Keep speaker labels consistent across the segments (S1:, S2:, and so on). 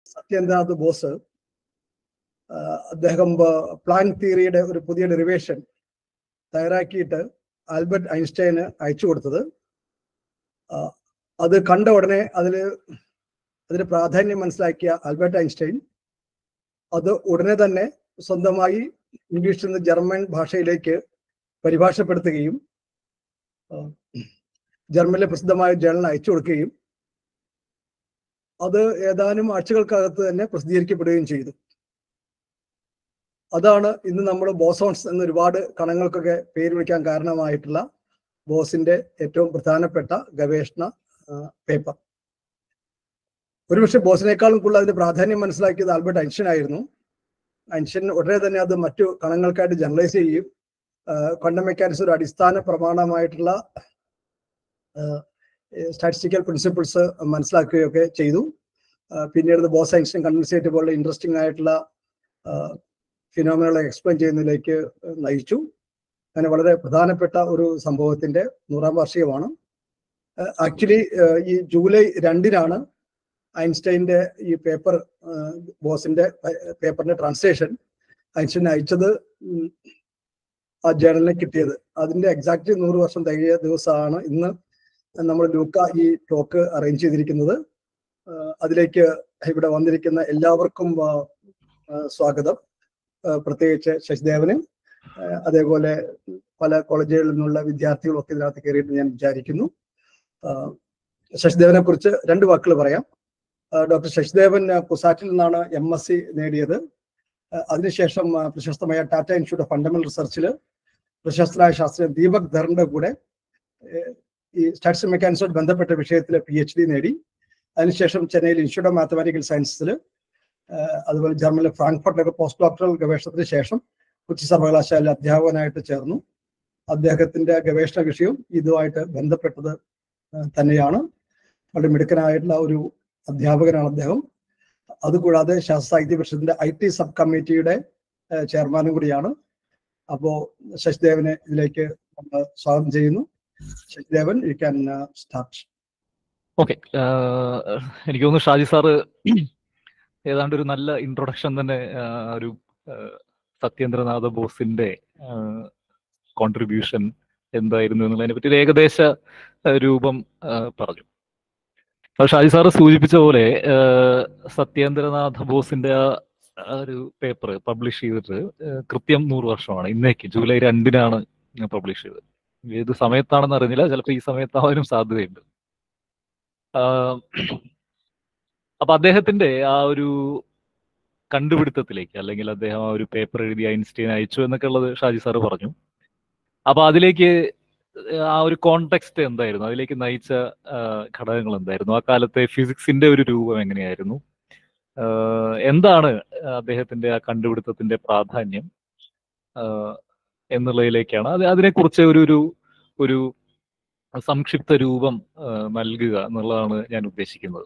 S1: Satyendranath boss ആ, അദ്ദേഹം plan തിയറിയുടെ ഒരു പുതിയ ഡെറിവേഷൻ തയ്യാറാക്കിയിട്ട് ആൽബർട്ട് ഐൻസ്റ്റൈന് അയച്ചു കൊടുത്തത് ആ, അത് കണ്ട ഉടനെ അതിൽ അതിന്റെ പ്രാധാന്യം മനസ്സിലാക്കിയ ആൽബർട്ട് ഐൻസ്റ്റൈൻ അത് ഉടനെ തന്നെ സ്വന്തമായി ഇംഗ്ലീഷിൽ നിന്ന് ജർമ്മൻ ഭാഷയിലേക്ക് പരിഭാഷപ്പെടുത്തുകയും ആ, ജർമ്മനിലെ പ്രസിദ്ധമായ ജേണൽ അയച്ചു കൊടുക്കുകയും അത് ഏതാനും ആഴ്ചകൾക്കകത്ത് തന്നെ പ്രസിദ്ധീകരിക്കപ്പെടുകയും ചെയ്തു അതാണ് ഇന്ന് നമ്മൾ ബോസോൺസ് എന്ന ഒരുപാട് കണങ്ങൾക്കൊക്കെ പേര് വിളിക്കാൻ കാരണമായിട്ടുള്ള ബോസിന്റെ ഏറ്റവും പ്രധാനപ്പെട്ട ഗവേഷണ പേപ്പർ ഒരുപക്ഷെ ബോസിനേക്കാളും കൂടുതൽ അതിന്റെ പ്രാധാന്യം മനസ്സിലാക്കിയത് ആൽബർട്ട് ഐൻസ്റ്റൈൻ ആയിരുന്നു ഐൻസ്റ്റൈൻ ഉടനെ തന്നെ അത് മറ്റു കണങ്ങൾക്കായിട്ട് ജനറലൈസ് ചെയ്യുകയും ക്വാണ്ടം മെക്കാനിക്സ് ഒരു അടിസ്ഥാന പ്രമാണമായിട്ടുള്ള സ്റ്റാറ്റിസ്റ്റിക്കൽ പ്രിൻസിപ്പിൾസ് മനസ്സിലാക്കുകയൊക്കെ ചെയ്തു ആ, പിന്നീട് ഇത് ബോസ് ഐൻസ്റ്റൈൻ കണ്ടൻസേറ്റ് പോലുള്ള ഇൻട്രസ്റ്റിംഗ് ആയിട്ടുള്ള ഫിനോമിനുകളെ എക്സ്പ്ലെയിൻ ചെയ്യുന്നതിലേക്ക് നയിച്ചു അങ്ങനെ വളരെ പ്രധാനപ്പെട്ട ഒരു സംഭവത്തിന്റെ നൂറാം വാർഷികമാണ് ആക്ച്വലി ഈ ജൂലൈ രണ്ടിനാണ് ഐൻസ്റ്റൈന്റെ ഈ പേപ്പർ ബോസിന്റെ പേപ്പറിന്റെ ട്രാൻസ്ലേഷൻ ഐൻസ്റ്റൈൻ അയച്ചത് ഉം, ആ ജേണലിനെ കിട്ടിയത് അതിന്റെ എക്സാക്ട് നൂറ് വർഷം തികയ ദിവസമാണ് ഇന്ന് നമ്മൾ ലൂക്ക ഈ ടോക്ക് അറേഞ്ച് ചെയ്തിരിക്കുന്നത് ആ, അതിലേക്ക് ഇവിടെ വന്നിരിക്കുന്ന എല്ലാവർക്കും ആ, ആ, സ്വാഗതം ആ, പ്രത്യേകിച്ച് ശശിദേവന് ആ, അതേപോലെ പല കോളേജുകളിൽ നിന്നുള്ള വിദ്യാർത്ഥികളൊക്കെ ഇതിനകത്ത് കയറിയിട്ട് ഞാൻ വിചാരിക്കുന്നു ആ, ശശിദേവനെ കുറിച്ച് രണ്ട് വാക്കുകൾ പറയാം ആ, ഡോക്ടർ ശശിദേവൻ ആ, കുസാറ്റിൽ നിന്നാണ് എം എസ് സി നേടിയത് ആ, അതിനുശേഷം ആ, പ്രശസ്തമായ ടാറ്റ ഇൻസ്റ്റിറ്റ്യൂട്ട് ഓഫ് ഫണ്ടമെന്റൽ റിസർച്ചിൽ പ്രശസ്തനായ ശാസ്ത്രജ്ഞൻ ദീപക് ധറിന്റെ കൂടെ ഏഹ്, ഈ സ്റ്റാറ്റിസ്റ്റിക് മെക്കാനിക്സുമായിട്ട് ബന്ധപ്പെട്ട വിഷയത്തിൽ പി എച്ച് ഡി നേടി അതിനുശേഷം ചെന്നൈയിൽ ഇൻസ്റ്റിറ്റ്യൂട്ട് ഓഫ് മാത്തമാറ്റിക്കൽ സയൻസസിൽ അതുപോലെ ജർമ്മനിലെ ഫ്രാങ്ക്ഫർട്ടിലൊക്കെ പോസ്റ്റ് ഡോക്ടറൽ ഗവേഷണത്തിന് ശേഷം കൊച്ചി സർവകലാശാല അധ്യാപകനായിട്ട് ചേർന്നു അദ്ദേഹത്തിന്റെ ഗവേഷണ വിഷയവും ഇതുമായിട്ട് ബന്ധപ്പെട്ടത് ആ, തന്നെയാണ് വളരെ മിടുക്കനായിട്ടുള്ള ഒരു അധ്യാപകനാണ് അദ്ദേഹം അതുകൂടാതെ ശാസ്ത്ര സാഹിത്യ പരിഷത്തിന്റെ ഐ ടി സബ് കമ്മിറ്റിയുടെ ആ, ചെയർമാനും കൂടിയാണ് അപ്പോ ശശിദേവനെ ഇതിലേക്ക് നമ്മൾ സ്വാഗതം ചെയ്യുന്നു Sasidevan you can start
S2: okay എനിക്ക് തോന്നുന്നു ഷാജി സാറ് ഏതാണ്ട് ഒരു നല്ല ഇൻട്രൊഡക്ഷൻ തന്നെ ആ, ഒരു ആ, സത്യേന്ദ്രനാഥ ബോസിന്റെ കോൺട്രിബ്യൂഷൻ എന്തായിരുന്നു എന്നുള്ളതിനെ പറ്റി ഒരു ഏകദേശ ആ, രൂപം ആ, പറഞ്ഞു അപ്പൊ ഷാജി സാറ് സൂചിപ്പിച്ച പോലെ ആ, സത്യേന്ദ്രനാഥ ബോസിന്റെ ആ ആ ഒരു പേപ്പർ പബ്ലിഷ് ചെയ്തിട്ട് ആ, കൃത്യം നൂറ് വർഷമാണ് ഇന്നേക്ക് ജൂലൈ രണ്ടിനാണ് പബ്ലിഷ് ചെയ്തത് ഏത് സമയത്താണെന്ന് അറിഞ്ഞില്ല ചിലപ്പോൾ ഈ സമയത്താവാനും സാധ്യതയുണ്ട് ആഹ് അപ്പൊ അദ്ദേഹത്തിന്റെ ആ ഒരു കണ്ടുപിടുത്തത്തിലേക്ക് അല്ലെങ്കിൽ അദ്ദേഹം ആ ഒരു പേപ്പർ എഴുതി ഐൻസ്റ്റീൻ അയച്ചു എന്നൊക്കെ ഉള്ളത് ഷാജി സാറ് പറഞ്ഞു അപ്പൊ അതിലേക്ക് ആ ഒരു കോണ്ടെക്സ്റ്റ് എന്തായിരുന്നു അതിലേക്ക് നയിച്ച ആഹ് ഘടകങ്ങൾ എന്തായിരുന്നു ആ കാലത്തെ ഫിസിക്സിന്റെ ഒരു രൂപം എങ്ങനെയായിരുന്നു ആഹ് എന്താണ് അദ്ദേഹത്തിന്റെ ആ കണ്ടുപിടുത്തത്തിന്റെ പ്രാധാന്യം ആഹ് എന്നുള്ളതിലേക്കാണ് അത് അതിനെക്കുറിച്ച് ഒരു ഒരു ഒരു സംക്ഷിപ്ത രൂപം ആ, നൽകുക എന്നുള്ളതാണ് ഞാൻ ഉദ്ദേശിക്കുന്നത്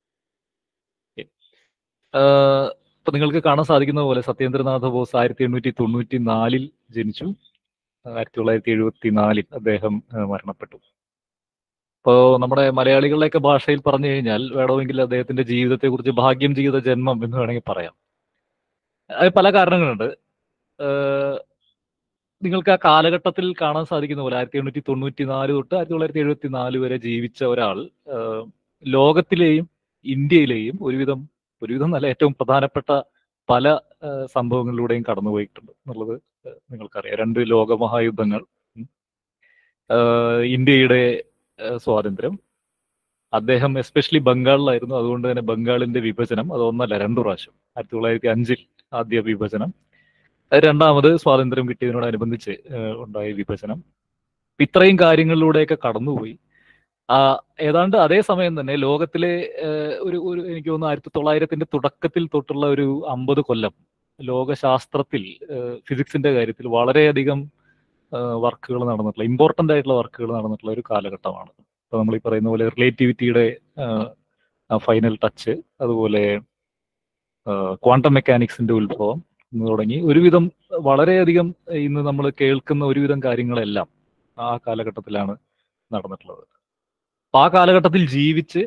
S2: ആ, ഇപ്പൊ നിങ്ങൾക്ക് കാണാൻ സാധിക്കുന്ന പോലെ സത്യേന്ദ്രനാഥ ബോസ് ആയിരത്തി എണ്ണൂറ്റി തൊണ്ണൂറ്റി നാലിൽ ജനിച്ചു ആയിരത്തി തൊള്ളായിരത്തി എഴുപത്തി നാലിൽ അദ്ദേഹം ആ, മരണപ്പെട്ടു ഇപ്പോ നമ്മുടെ മലയാളികളുടെയൊക്കെ ഭാഷയിൽ പറഞ്ഞു കഴിഞ്ഞാൽ വേണമെങ്കിൽ അദ്ദേഹത്തിന്റെ ജീവിതത്തെ കുറിച്ച് ഭാഗ്യം ചെയ്ത ജന്മം എന്ന് വേണമെങ്കിൽ പറയാം അത് പല കാരണങ്ങളുണ്ട് ഏഹ് നിങ്ങൾക്ക് ആ കാലഘട്ടത്തിൽ കാണാൻ സാധിക്കുന്ന പോലെ ആയിരത്തി എണ്ണൂറ്റി തൊണ്ണൂറ്റി നാല് തൊട്ട് ആയിരത്തി തൊള്ളായിരത്തി എഴുപത്തി നാല് വരെ ജീവിച്ച ഒരാൾ ഏഹ് ലോകത്തിലെയും ഇന്ത്യയിലെയും ഒരുവിധം ഒരുവിധം നല്ല ഏറ്റവും പ്രധാനപ്പെട്ട പല ഏഹ് സംഭവങ്ങളിലൂടെയും കടന്നുപോയിട്ടുണ്ട് എന്നുള്ളത് ഏഹ് നിങ്ങൾക്കറിയാം രണ്ട് ലോകമഹായുദ്ധങ്ങൾ ഉം. ഏഹ് ഇന്ത്യയുടെ ഏഹ് സ്വാതന്ത്ര്യം അദ്ദേഹം എസ്പെഷ്യലി ബംഗാളിലായിരുന്നു അതുകൊണ്ട് തന്നെ ബംഗാളിന്റെ വിഭജനം അത് ഒന്നല്ല രണ്ടു പ്രാവശ്യം ആയിരത്തി തൊള്ളായിരത്തി അഞ്ചിൽ ആദ്യ വിഭജനം രണ്ടാമത് സ്വാതന്ത്ര്യം കിട്ടിയതിനോടനുബന്ധിച്ച് ഏഹ് ഉണ്ടായ വിഭജനം ഇത്രയും കാര്യങ്ങളിലൂടെയൊക്കെ കടന്നുപോയി ആ ഏതാണ്ട് അതേ സമയം തന്നെ ലോകത്തിലെ ഏഹ് ഒരു ഒരു എനിക്ക് തോന്നുന്നു ആയിരത്തി തൊള്ളായിരത്തിന്റെ തുടക്കത്തിൽ തൊട്ടുള്ള ഒരു അമ്പത് കൊല്ലം ലോകശാസ്ത്രത്തിൽ ഫിസിക്സിന്റെ കാര്യത്തിൽ വളരെയധികം വർക്കുകൾ നടന്നിട്ടുള്ള ഇമ്പോർട്ടന്റ് ആയിട്ടുള്ള വർക്കുകൾ നടന്നിട്ടുള്ള ഒരു കാലഘട്ടമാണ് ഇപ്പൊ നമ്മൾ ഈ പറയുന്ന പോലെ റിലേറ്റിവിറ്റിയുടെ ഫൈനൽ ടച്ച് അതുപോലെ ക്വാണ്ടം മെക്കാനിക്സിന്റെ ഉത്ഭവം എന്ന് തുടങ്ങി ഒരുവിധം വളരെയധികം ഇന്ന് നമ്മൾ കേൾക്കുന്ന ഒരുവിധം കാര്യങ്ങളെല്ലാം ആ കാലഘട്ടത്തിലാണ് നടന്നിട്ടുള്ളത് അപ്പൊ ആ കാലഘട്ടത്തിൽ ജീവിച്ച്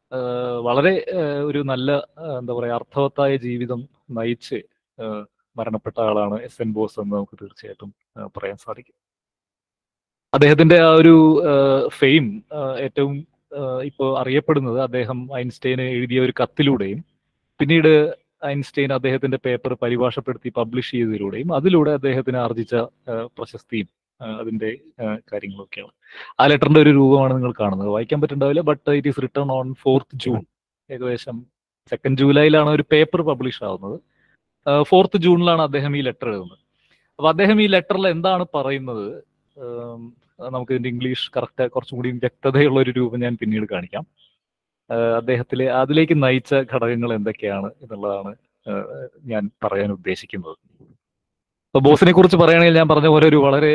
S2: വളരെ ഒരു നല്ല എന്താ പറയുക അർത്ഥവത്തായ ജീവിതം നയിച്ച് മരണപ്പെട്ട ആളാണ് എസ് എൻ ബോസ് എന്ന് നമുക്ക് തീർച്ചയായിട്ടും പറയാൻ സാധിക്കും അദ്ദേഹത്തിന്റെ ആ ഒരു ഫെയിം ഏറ്റവും ഇപ്പോൾ അറിയപ്പെടുന്നത് അദ്ദേഹം ഐൻസ്റ്റൈന് എഴുതിയ ഒരു കത്തിലൂടെയും പിന്നീട് ഐൻസ്റ്റൈൻ അദ്ദേഹത്തിന്റെ പേപ്പർ പരിഭാഷപ്പെടുത്തി പബ്ലിഷ് ചെയ്തതിലൂടെയും അതിലൂടെ അദ്ദേഹത്തിന് ആർജിച്ച പ്രശസ്തിയും അതിന്റെ കാര്യങ്ങളൊക്കെയാണ് ആ ലെറ്ററിന്റെ ഒരു രൂപമാണ് നിങ്ങൾ കാണുന്നത് വായിക്കാൻ പറ്റുന്നുണ്ടാവില്ല but it is return on fourth June ഏകദേശം സെക്കൻഡ് ജൂലൈയിലാണ് ഒരു പേപ്പർ പബ്ലിഷ് ആവുന്നത് ഫോർത്ത് ജൂണിലാണ് അദ്ദേഹം ഈ ലെറ്റർ എഴുതുന്നത് അപ്പൊ അദ്ദേഹം ഈ ലെറ്ററിൽ എന്താണ് പറയുന്നത് നമുക്ക് ഇതിന്റെ ഇംഗ്ലീഷ് കറക്റ്റ് കുറച്ചും കൂടി വ്യക്തതയുള്ള ഒരു രൂപം ഞാൻ പിന്നീട് കാണിക്കാം അദ്ദേഹത്തിലെ അതിലേക്ക് നയിച്ച ഘടകങ്ങൾ എന്തൊക്കെയാണ് എന്നുള്ളതാണ് ഞാൻ പറയാൻ ഉദ്ദേശിക്കുന്നത് അപ്പൊ ബോസിനെ കുറിച്ച് പറയുകയാണെങ്കിൽ ഞാൻ പറഞ്ഞ പോലെ ഒരു വളരെ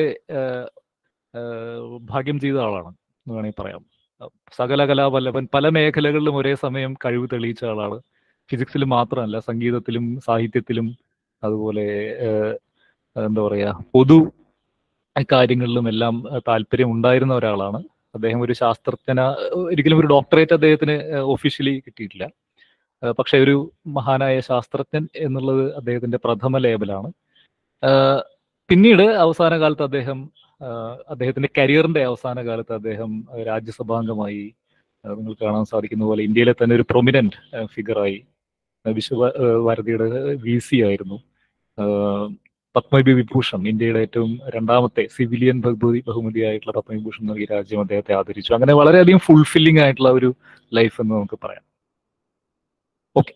S2: ഭാഗ്യം ചെയ്ത ആളാണ് എന്ന് വേണമെങ്കിൽ പറയാം സകല കലാവല്ലഭൻ പല മേഖലകളിലും ഒരേ സമയം കഴിവ് തെളിയിച്ച ആളാണ് ഫിസിക്സിൽ മാത്രമല്ല സംഗീതത്തിലും സാഹിത്യത്തിലും അതുപോലെ എന്താ പറയാ പൊതു കാര്യങ്ങളിലും എല്ലാം താല്പര്യം ഉണ്ടായിരുന്ന ഒരാളാണ് അദ്ദേഹം ഒരു ശാസ്ത്രജ്ഞന ഒരിക്കലും ഒരു ഡോക്ടറേറ്റ് അദ്ദേഹത്തിന് ഒഫീഷ്യലി കിട്ടിയിട്ടില്ല പക്ഷെ ഒരു മഹാനായ ശാസ്ത്രജ്ഞൻ എന്നുള്ളത് അദ്ദേഹത്തിന്റെ പ്രഥമ ലേബലാണ് പിന്നീട് അവസാന കാലത്ത് അദ്ദേഹം അദ്ദേഹത്തിന്റെ കരിയറിന്റെ അവസാന കാലത്ത് അദ്ദേഹം രാജ്യസഭാംഗമായി നിങ്ങൾ കാണാൻ സാധിക്കുന്ന പോലെ ഇന്ത്യയിലെ തന്നെ ഒരു പ്രൊമിനന്റ് ഫിഗറായി വിശ്വ ഭാരതിയുടെ വി സി ആയിരുന്നു പത്മവി വിഭൂഷൺ ഇന്ത്യയുടെ ഏറ്റവും രണ്ടാമത്തെ സിവിലിയൻ ബഹുമതി ബഹുമതിയായിട്ടുള്ള പത്മവിഭൂഷൺ നൽകിയ രാജ്യം അദ്ദേഹത്തെ ആദരിച്ചു അങ്ങനെ വളരെയധികം ഫുൾഫില്ലിംഗ് ആയിട്ടുള്ള ഒരു ലൈഫ് എന്ന് നമുക്ക് പറയാം ഓക്കെ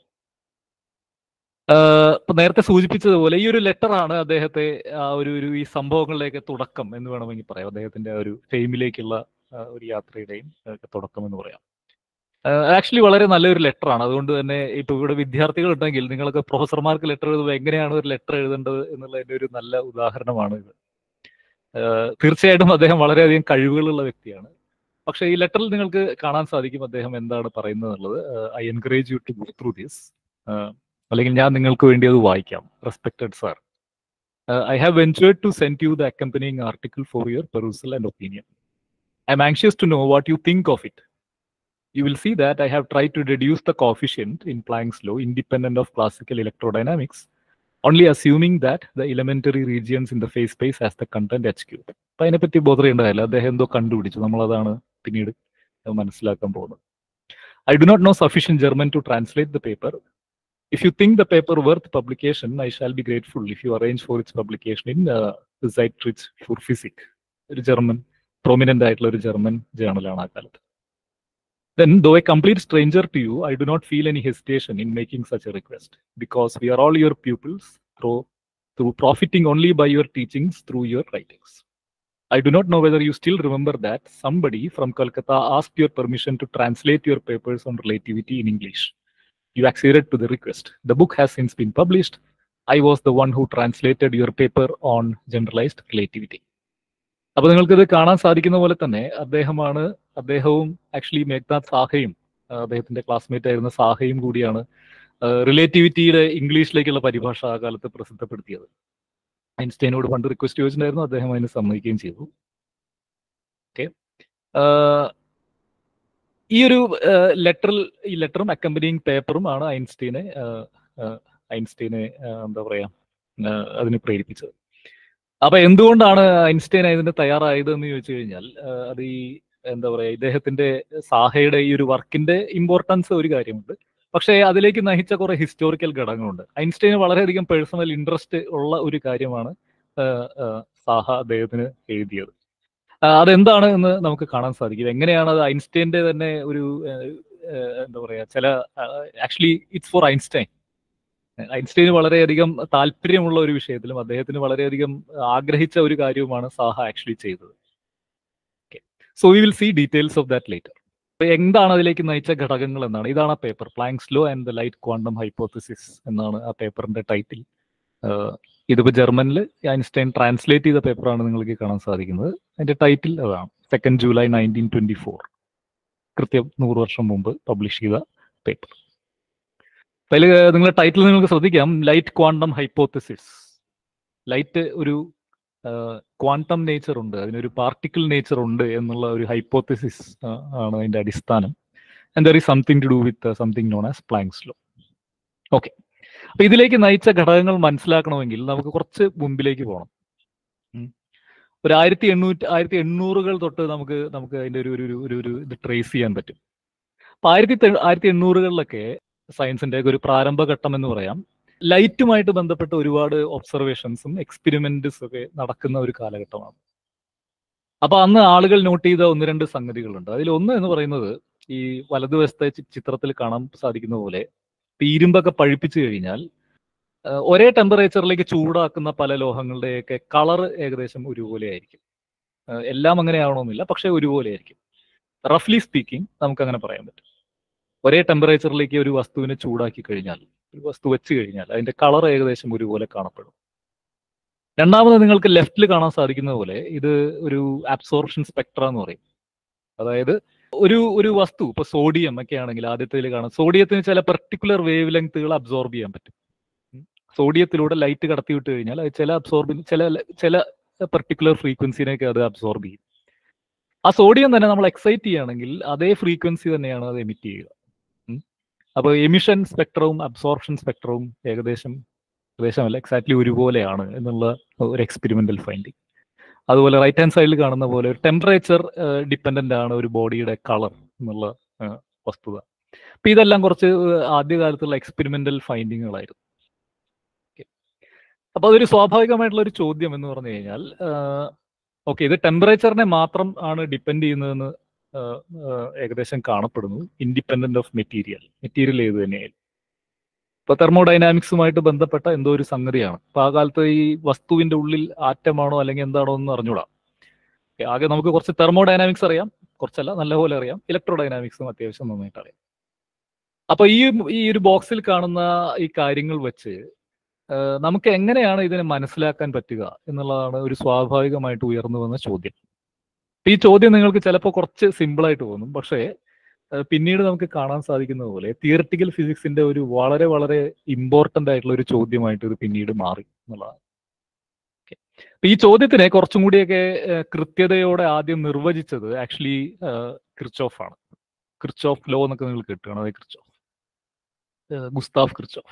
S2: ഇപ്പൊ നേരത്തെ സൂചിപ്പിച്ചതുപോലെ ഈ ഒരു ലെറ്റർ ആണ് അദ്ദേഹത്തെ ആ ഒരു ഒരു ഈ സംഭവങ്ങളിലേക്ക് തുടക്കം എന്ന് വേണമെങ്കിൽ പറയാം അദ്ദേഹത്തിന്റെ ഒരു ഫെയിമിലേക്കുള്ള ഒരു യാത്രയുടെയും തുടക്കം എന്ന് പറയാം ആക്ച്വലി വളരെ നല്ലൊരു ലെറ്റർ ആണ് അതുകൊണ്ട് തന്നെ ഇപ്പൊ ഇവിടെ വിദ്യാർത്ഥികൾ ഉണ്ടെങ്കിൽ നിങ്ങൾക്ക് പ്രൊഫസർമാർക്ക് ലെറ്റർ എഴുതുമ്പോൾ എങ്ങനെയാണ് ഒരു ലെറ്റർ എഴുതേണ്ടത് എന്നുള്ളതിന്റെ ഒരു നല്ല ഉദാഹരണമാണ് ഇത് തീർച്ചയായിട്ടും അദ്ദേഹം വളരെയധികം കഴിവുകളുള്ള വ്യക്തിയാണ് പക്ഷെ ഈ ലെറ്ററിൽ നിങ്ങൾക്ക് കാണാൻ സാധിക്കും അദ്ദേഹം എന്താണ് പറയുന്നത് എന്നുള്ളത് I encourage you to go through this അല്ലെങ്കിൽ ഞാൻ നിങ്ങൾക്ക് വേണ്ടി അത് വായിക്കാം respected sir I have ventured to send you the accompanying article for your perusal and opinion I am anxious to know what you think of it you will see that I have tried to reduce the coefficient in Planck's law independent of classical electrodynamics, only assuming that the elementary regions in the phase space has the content h cube. അപ്പൊ അതിനെപ്പറ്റി bother ചെയ്യേണ്ടതല്ല അദ്ദേഹം എന്തോ കണ്ടുപിടിച്ചു നമ്മളതാണ് പിന്നീട് മനസ്സിലാക്കാൻ പോകുന്നത് I do not know sufficient German to translate the paper if you think the paper worth publication I shall be grateful if you arrange for its publication in site for physic ഒരു German prominent ആയിട്ടുള്ള ഒരു German ജേണലാണ് ആ കാലത്ത് Then, though a complete stranger to you, I do not feel any hesitation in making such a request because we are all your pupils through, through profiting only by your teachings through your writings. I do not know whether you still remember that somebody from Kolkata asked your permission to translate your papers on relativity in English. You acceded to the request. The book has since been published. I was the one who translated your paper on generalized relativity. അപ്പൊ നിങ്ങൾക്ക് ഇത് കാണാൻ സാധിക്കുന്ന പോലെ തന്നെ അദ്ദേഹമാണ് അദ്ദേഹവും actually Meghnad സാഹയും അദ്ദേഹത്തിന്റെ ക്ലാസ്മേറ്റ് ആയിരുന്ന സാഹയും കൂടിയാണ് റിലേറ്റിവിറ്റിയുടെ ഇംഗ്ലീഷിലേക്കുള്ള പരിഭാഷ ആ കാലത്ത് പ്രസിദ്ധപ്പെടുത്തിയത് ഐൻസ്റ്റൈനോട് പണ്ട് റിക്വസ്റ്റ് ചോദിച്ചിട്ടുണ്ടായിരുന്നു അദ്ദേഹം അതിന് സമ്മതിക്കുകയും ചെയ്തു ഓക്കെ ഈ ഒരു ലെറ്ററിൽ ഈ ലെറ്ററും അക്കമ്പനിങ് പേപ്പറും ആണ് ഐൻസ്റ്റൈനെ ഐൻസ്റ്റൈനെ എന്താ പറയാ അതിന് പ്രേരിപ്പിച്ചത് അപ്പൊ എന്തുകൊണ്ടാണ് ഐൻസ്റ്റൈൻ ഇതിന് തയ്യാറായത് എന്ന് ചോദിച്ചു കഴിഞ്ഞാൽ അത് ഈ എന്താ പറയാ ഇദ്ദേഹത്തിന്റെ സാഹയുടെ ഈ ഒരു വർക്കിന്റെ ഇമ്പോർട്ടൻസ് ഒരു കാര്യമുണ്ട് പക്ഷേ അതിലേക്ക് നയിച്ച കുറെ ഹിസ്റ്റോറിക്കൽ ഘടകങ്ങളുണ്ട് ഐൻസ്റ്റൈന് വളരെയധികം പേഴ്സണൽ ഇൻട്രസ്റ്റ് ഉള്ള ഒരു കാര്യമാണ് സാഹ അദ്ദേഹത്തിന് എഴുതിയത് അതെന്താണ് എന്ന് നമുക്ക് കാണാൻ സാധിക്കും എങ്ങനെയാണ് അത് ഐൻസ്റ്റൈന്റെ തന്നെ ഒരു എന്താ പറയാ ചില ആക്ച്വലി ഇറ്റ്സ് ഫോർ ഐൻസ്റ്റൈൻ ഐൻസ്റ്റൈന് വളരെയധികം താല്പര്യമുള്ള ഒരു വിഷയത്തിലും അദ്ദേഹത്തിന് വളരെയധികം ആഗ്രഹിച്ച ഒരു കാര്യവുമാണ് സാഹ ആക്ച്വലി ചെയ്തത് so we will see details of that later എന്താണ് അതിലേക്ക് നയിച്ച ഘടകങ്ങൾ എന്നാണ് ഇതാണ് ആ paper Planck's law and the light quantum hypothesis എന്നാണ് ആ പേപ്പറിന്റെ ടൈറ്റിൽ ഇതിപ്പോ ജർമ്മനിൽ ഐൻസ്റ്റൈൻ ട്രാൻസ്ലേറ്റ് ചെയ്ത പേപ്പറാണ് നിങ്ങൾക്ക് കാണാൻ സാധിക്കുന്നത് അതിന്റെ ടൈറ്റിൽ അതാണ് second July nineteen twenty four കൃത്യം നൂറ് വർഷം മുമ്പ് പബ്ലിഷ് ചെയ്ത പേപ്പർ അതിൽ നിങ്ങളുടെ ടൈറ്റിൽ നിങ്ങൾക്ക് ശ്രദ്ധിക്കാം ലൈറ്റ് ക്വാണ്ടം ഹൈപ്പോത്തിസിസ് ലൈറ്റ് ഒരു ക്വാണ്ടം നേച്ചർ ഉണ്ട് അതിനൊരു പാർട്ടിക്കിൾ നേച്ചർ ഉണ്ട് എന്നുള്ള ഒരു ഹൈപ്പോത്തിസിസ് ആണ് അതിന്റെ അടിസ്ഥാനം and there is something to do with something known as Planck's law okay അപ്പൊ ഇതിലേക്ക് നയിച്ച ഘടകങ്ങൾ മനസ്സിലാക്കണമെങ്കിൽ നമുക്ക് കുറച്ച് മുമ്പിലേക്ക് പോകണം ഉം. ഒരു ആയിരത്തി എണ്ണൂറ്റി ആയിരത്തി എണ്ണൂറുകൾ തൊട്ട് നമുക്ക് നമുക്ക് അതിന്റെ ഒരു ഒരു ഒരു- ഒരു ഒരു ഇത് ട്രേസ് ചെയ്യാൻ പറ്റും അപ്പൊ ആയിരത്തി തെ- ആയിരത്തി എണ്ണൂറുകളിലൊക്കെ സയൻസിന്റെ ഒക്കെ ഒരു പ്രാരംഭഘട്ടം എന്ന് പറയാം ലൈറ്റുമായിട്ട് ബന്ധപ്പെട്ട ഒരുപാട് ഒബ്സർവേഷൻസും എക്സ്പെരിമെന്റ്സും ഒക്കെ നടക്കുന്ന ഒരു കാലഘട്ടമാണ് അപ്പൊ അന്ന് ആളുകൾ നോട്ട് ചെയ്ത ഒന്ന് രണ്ട് സംഗതികളുണ്ട് അതിൽ ഒന്ന് എന്ന് പറയുന്നത് ഈ വലതുവശത്തെ ചി- ചിത്രത്തിൽ കാണാൻ സാധിക്കുന്ന പോലെ ഇപ്പൊ ഇരുമ്പൊക്കെ പഴിപ്പിച്ചു കഴിഞ്ഞാൽ ആ, ഒരേ ടെമ്പറേച്ചറിലേക്ക് ചൂടാക്കുന്ന പല ലോഹങ്ങളുടെയൊക്കെ കളർ ഏകദേശം ഒരുപോലെ ആയിരിക്കും ആ, എല്ലാം അങ്ങനെ ആവണമെന്നില്ല പക്ഷെ ഒരുപോലെ ആയിരിക്കും റഫ്ലി സ്പീക്കിംഗ് നമുക്ക് അങ്ങനെ പറയാൻ പറ്റും ഒരേ ടെമ്പറേച്ചറിലേക്ക് ഒരു വസ്തുവിനെ ചൂടാക്കി കഴിഞ്ഞാൽ ഒരു വസ്തു വെച്ച് കഴിഞ്ഞാൽ അതിന്റെ കളർ ഏകദേശം ഒരുപോലെ കാണപ്പെടും രണ്ടാമത് നിങ്ങൾക്ക് ലെഫ്റ്റിൽ കാണാൻ സാധിക്കുന്ന പോലെ ഇത് ഒരു അബ്സോർപ്ഷൻ സ്പെക്ട്ര എന്ന് പറയും അതായത് ഒരു ഒരു വസ്തു ഇപ്പൊ സോഡിയം ഒക്കെ ആണെങ്കിൽ ആദ്യത്തിൽ കാണാം സോഡിയത്തിന് ചില പെർട്ടിക്കുലർ വേവ് ലെങ്ത്തുകൾ അബ്സോർബ് ചെയ്യാൻ പറ്റും ഉം. സോഡിയത്തിലൂടെ ലൈറ്റ് കടത്തി വിട്ട് കഴിഞ്ഞാൽ അത് ചില അബ്സോർബി ചില ചില പെർട്ടിക്കുലർ ഫ്രീക്വൻസിനെയൊക്കെ അത് അബ്സോർബ് ചെയ്യും ആ സോഡിയം തന്നെ നമ്മൾ എക്സൈറ്റ് ചെയ്യുകയാണെങ്കിൽ അതേ ഫ്രീക്വൻസി തന്നെയാണ് അത് എമിറ്റ് ചെയ്യുക ഉം. അപ്പോൾ എമിഷൻ സ്പെക്ട്രവും അബ്സോർപ്ഷൻ സ്പെക്ട്രവും ഏകദേശം ഏകദേശമല്ല എക്സാക്ട്ലി ഒരുപോലെയാണ് എന്നുള്ള ഒരു എക്സ്പെരിമെന്റൽ ഫൈൻഡിങ് അതുപോലെ റൈറ്റ് ഹാൻഡ് സൈഡിൽ കാണുന്ന പോലെ ഒരു ടെമ്പറേച്ചർ ഡിപ്പെൻഡന്റ് ആണ് ഒരു ബോഡിയുടെ കളർ എന്നുള്ള ആ, വസ്തുത അപ്പൊ ഇതെല്ലാം കുറച്ച് ആദ്യകാലത്തുള്ള എക്സ്പെരിമെന്റൽ ഫൈൻഡിങ്ങുകളായിരുന്നു അപ്പൊ അതൊരു സ്വാഭാവികമായിട്ടുള്ള ഒരു ചോദ്യം എന്ന് പറഞ്ഞു കഴിഞ്ഞാൽ ഓക്കെ ഇത് ടെമ്പറേച്ചറിനെ മാത്രം ആണ് ഡിപ്പെൻഡ് ചെയ്യുന്നതെന്ന് ആ, ആ, ഏകദേശം കാണപ്പെടുന്നു ഇൻഡിപെൻഡന്റ് ഓഫ് മെറ്റീരിയൽ മെറ്റീരിയൽ ഏത് തന്നെയായാലും ഇപ്പൊ തെർമോഡൈനാമിക്സുമായിട്ട് ബന്ധപ്പെട്ട എന്തോ ഒരു സംഗതിയാണ് അപ്പൊ ആ കാലത്ത് ഈ വസ്തുവിന്റെ ഉള്ളിൽ ആറ്റമാണോ അല്ലെങ്കിൽ എന്താണോ എന്ന് അറിഞ്ഞൂടാ Okay, ആകെ നമുക്ക് കുറച്ച് തെർമോഡൈനാമിക്സ് അറിയാം കുറച്ചല്ല നല്ലപോലെ അറിയാം ഇലക്ട്രോഡൈനാമിക്സും അത്യാവശ്യം നന്നായിട്ട് അറിയാം അപ്പൊ ഈ ഈ ഒരു ബോക്സിൽ കാണുന്ന ഈ കാര്യങ്ങൾ വെച്ച് ആ, നമുക്ക് എങ്ങനെയാണ് ഇതിനെ മനസ്സിലാക്കാൻ പറ്റുക എന്നുള്ളതാണ് ഒരു സ്വാഭാവികമായിട്ട് ഉയർന്നു വന്ന ചോദ്യം അപ്പൊ ഈ ചോദ്യം നിങ്ങൾക്ക് ചിലപ്പോൾ കുറച്ച് സിമ്പിൾ ആയിട്ട് തോന്നും പക്ഷേ ആ, പിന്നീട് നമുക്ക് കാണാൻ സാധിക്കുന്ന പോലെ തിയറട്ടിക്കൽ ഫിസിക്സിന്റെ ഒരു വളരെ വളരെ ഇമ്പോർട്ടന്റ് ആയിട്ടുള്ള ഒരു ചോദ്യമായിട്ട് ഇത് പിന്നീട് മാറി എന്നുള്ളതാണ് Okay. അപ്പൊ ഈ ചോദ്യത്തിനെ കുറച്ചും കൂടിയൊക്കെ ആ, കൃത്യതയോടെ ആദ്യം നിർവചിച്ചത് ആക്ച്വലി ക്രിച്ചോഫ് ആണ് ക്രിച്ചോഫ് ലോ എന്നൊക്കെ നിങ്ങൾ കേട്ടുകയാണ് അതെ ക്രിച്ചോഫ് ഗുസ്താഫ് ക്രിച്ചോഫ്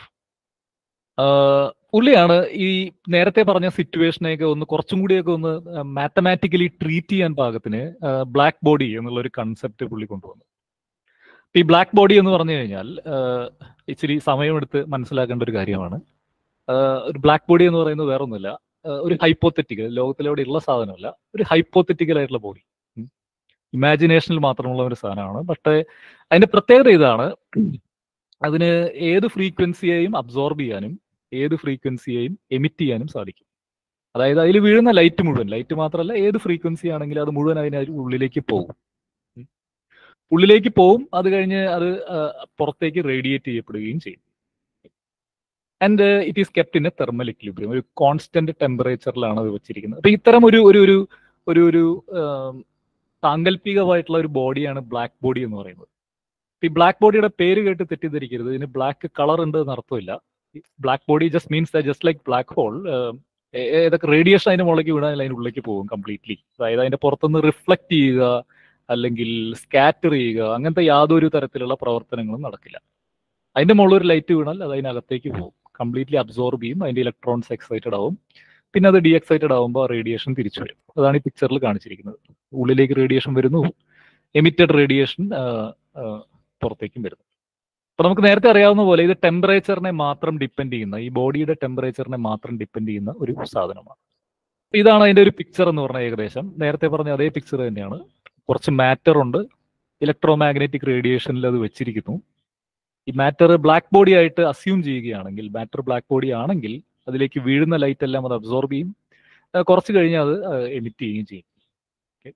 S2: ആഹ് പുള്ളിയാണ് ഈ നേരത്തെ പറഞ്ഞ സിറ്റുവേഷനെയൊക്കെ ഒന്ന് കുറച്ചും കൂടിയൊക്കെ ഒന്ന് മാത്തമാറ്റിക്കലി ട്രീറ്റ് ചെയ്യാൻ പാകത്തിന് ബ്ലാക്ക് ബോഡി എന്നുള്ള ഒരു കൺസെപ്റ്റ് പുള്ളി കൊണ്ടുവന്നു ഇപ്പൊ ഈ ബ്ലാക്ക് ബോഡി എന്ന് പറഞ്ഞു കഴിഞ്ഞാൽ ആഹ് ഇച്ചിരി സമയമെടുത്ത് മനസ്സിലാക്കേണ്ട ഒരു കാര്യമാണ് ആഹ് ഒരു ബ്ലാക്ക് ബോഡി എന്ന് പറയുന്നത് വേറെ ഒന്നുമില്ല ആഹ് ഒരു ഹൈപ്പോത്തറ്റിക്കൽ ലോകത്തിലവിടെ ഉള്ള സാധനമല്ല ഒരു ഹൈപ്പോത്തറ്റിക്കൽ ആയിട്ടുള്ള ബോഡി ഇമാജിനേഷനിൽ മാത്രമുള്ള ഒരു സാധനമാണ് പക്ഷേ അതിന്റെ പ്രത്യേകത ഇതാണ് അതിന് ഏത് ഫ്രീക്വൻസിയെയും അബ്സോർബ് ചെയ്യാനും ഏത് ഫ്രീക്വൻസിയെയും എമിറ്റ് ചെയ്യാനും സാധിക്കും അതായത് അതിൽ വീഴുന്ന ലൈറ്റ് മുഴുവൻ ലൈറ്റ് മാത്രമല്ല ഏത് ഫ്രീക്വൻസി ആണെങ്കിലും അത് മുഴുവൻ അതിന് അതിന് ഉള്ളിലേക്ക് പോകും ഉം. ഉള്ളിലേക്ക് പോവും അത് കഴിഞ്ഞ് അത് ആ, പുറത്തേക്ക് റേഡിയേറ്റ് ചെയ്യപ്പെടുകയും ചെയ്യും and it is kept in a thermal equilibrium ഒരു കോൺസ്റ്റന്റ് ടെമ്പറേച്ചറിലാണ് അത് വെച്ചിരിക്കുന്നത് അപ്പൊ ഇത്തരം ഒരു ഒരു ഒരു ഒരു ഒരു ആം, സാങ്കല്പികമായിട്ടുള്ള ഒരു ബോഡിയാണ് ബ്ലാക്ക് ബോഡി എന്ന് പറയുന്നത് ഈ ബ്ലാക്ക് ബോഡിയുടെ പേര് കേട്ട് തെറ്റിദ്ധരിക്കരുത് ഇതിന് ബ്ലാക്ക് കളർ ഉണ്ട് എന്ന് അർത്ഥമില്ല black body just means just like black hole ഏതൊക്കെ റേഡിയേഷൻ അതിന്റെ മുകളിലേക്ക് വീണാൽ അതിന്റെ ഉള്ളിലേക്ക് പോകും കംപ്ലീറ്റ്ലി അതായത് അതിന്റെ പുറത്തുനിന്ന് റിഫ്ലക്ട് ചെയ്യുക അല്ലെങ്കിൽ സ്കാറ്റർ ചെയ്യുക അങ്ങനത്തെ യാതൊരു തരത്തിലുള്ള പ്രവർത്തനങ്ങളും നടക്കില്ല അതിന്റെ മുകളിൽ ഒരു ലൈറ്റ് വീണാൽ അത് അതിനകത്തേക്ക് പോകും കംപ്ലീറ്റ്ലി അബ്സോർബ് ചെയ്യും അതിന്റെ ഇലക്ട്രോൺസ് എക്സൈറ്റഡ് ആവും പിന്നെ അത് ഡി എക്സൈറ്റഡ് ആവുമ്പോൾ റേഡിയേഷൻ തിരിച്ചു വരും അതാണ് ഈ പിക്ചറിൽ കാണിച്ചിരിക്കുന്നത് ഉള്ളിലേക്ക് റേഡിയേഷൻ വരുന്നു എമിറ്റഡ് റേഡിയേഷൻ പുറത്തേക്കും വരുന്നു അപ്പൊ നമുക്ക് നേരത്തെ അറിയാവുന്ന പോലെ ഇത് ടെമ്പറേച്ചറിനെ മാത്രം ഡിപ്പെൻഡ് ചെയ്യുന്ന ഈ ബോഡിയുടെ ടെമ്പറേച്ചറിനെ മാത്രം ഡിപ്പെൻഡ് ചെയ്യുന്ന ഒരു സാധനമാണ് അപ്പൊ ഇതാണ് അതിന്റെ ഒരു പിക്ചർ എന്ന് പറഞ്ഞ ഏകദേശം നേരത്തെ പറഞ്ഞ അതേ പിക്ചർ തന്നെയാണ് കുറച്ച് മാറ്റർ ഉണ്ട് ഇലക്ട്രോ മാഗ്നറ്റിക് റേഡിയേഷനിൽ അത് വെച്ചിരിക്കുന്നു ഈ മാറ്റർ ബ്ലാക്ക് ബോഡി ആയിട്ട് അസ്യൂം ചെയ്യുകയാണെങ്കിൽ മാറ്റർ ബ്ലാക്ക് ബോഡി ആണെങ്കിൽ അതിലേക്ക് വീഴുന്ന ലൈറ്റ് എല്ലാം അത് അബ്സോർബ് ചെയ്യും ആ, കുറച്ച് കഴിഞ്ഞ് അത് എമിറ്റ് ചെയ്യുകയും ചെയ്യും Okay.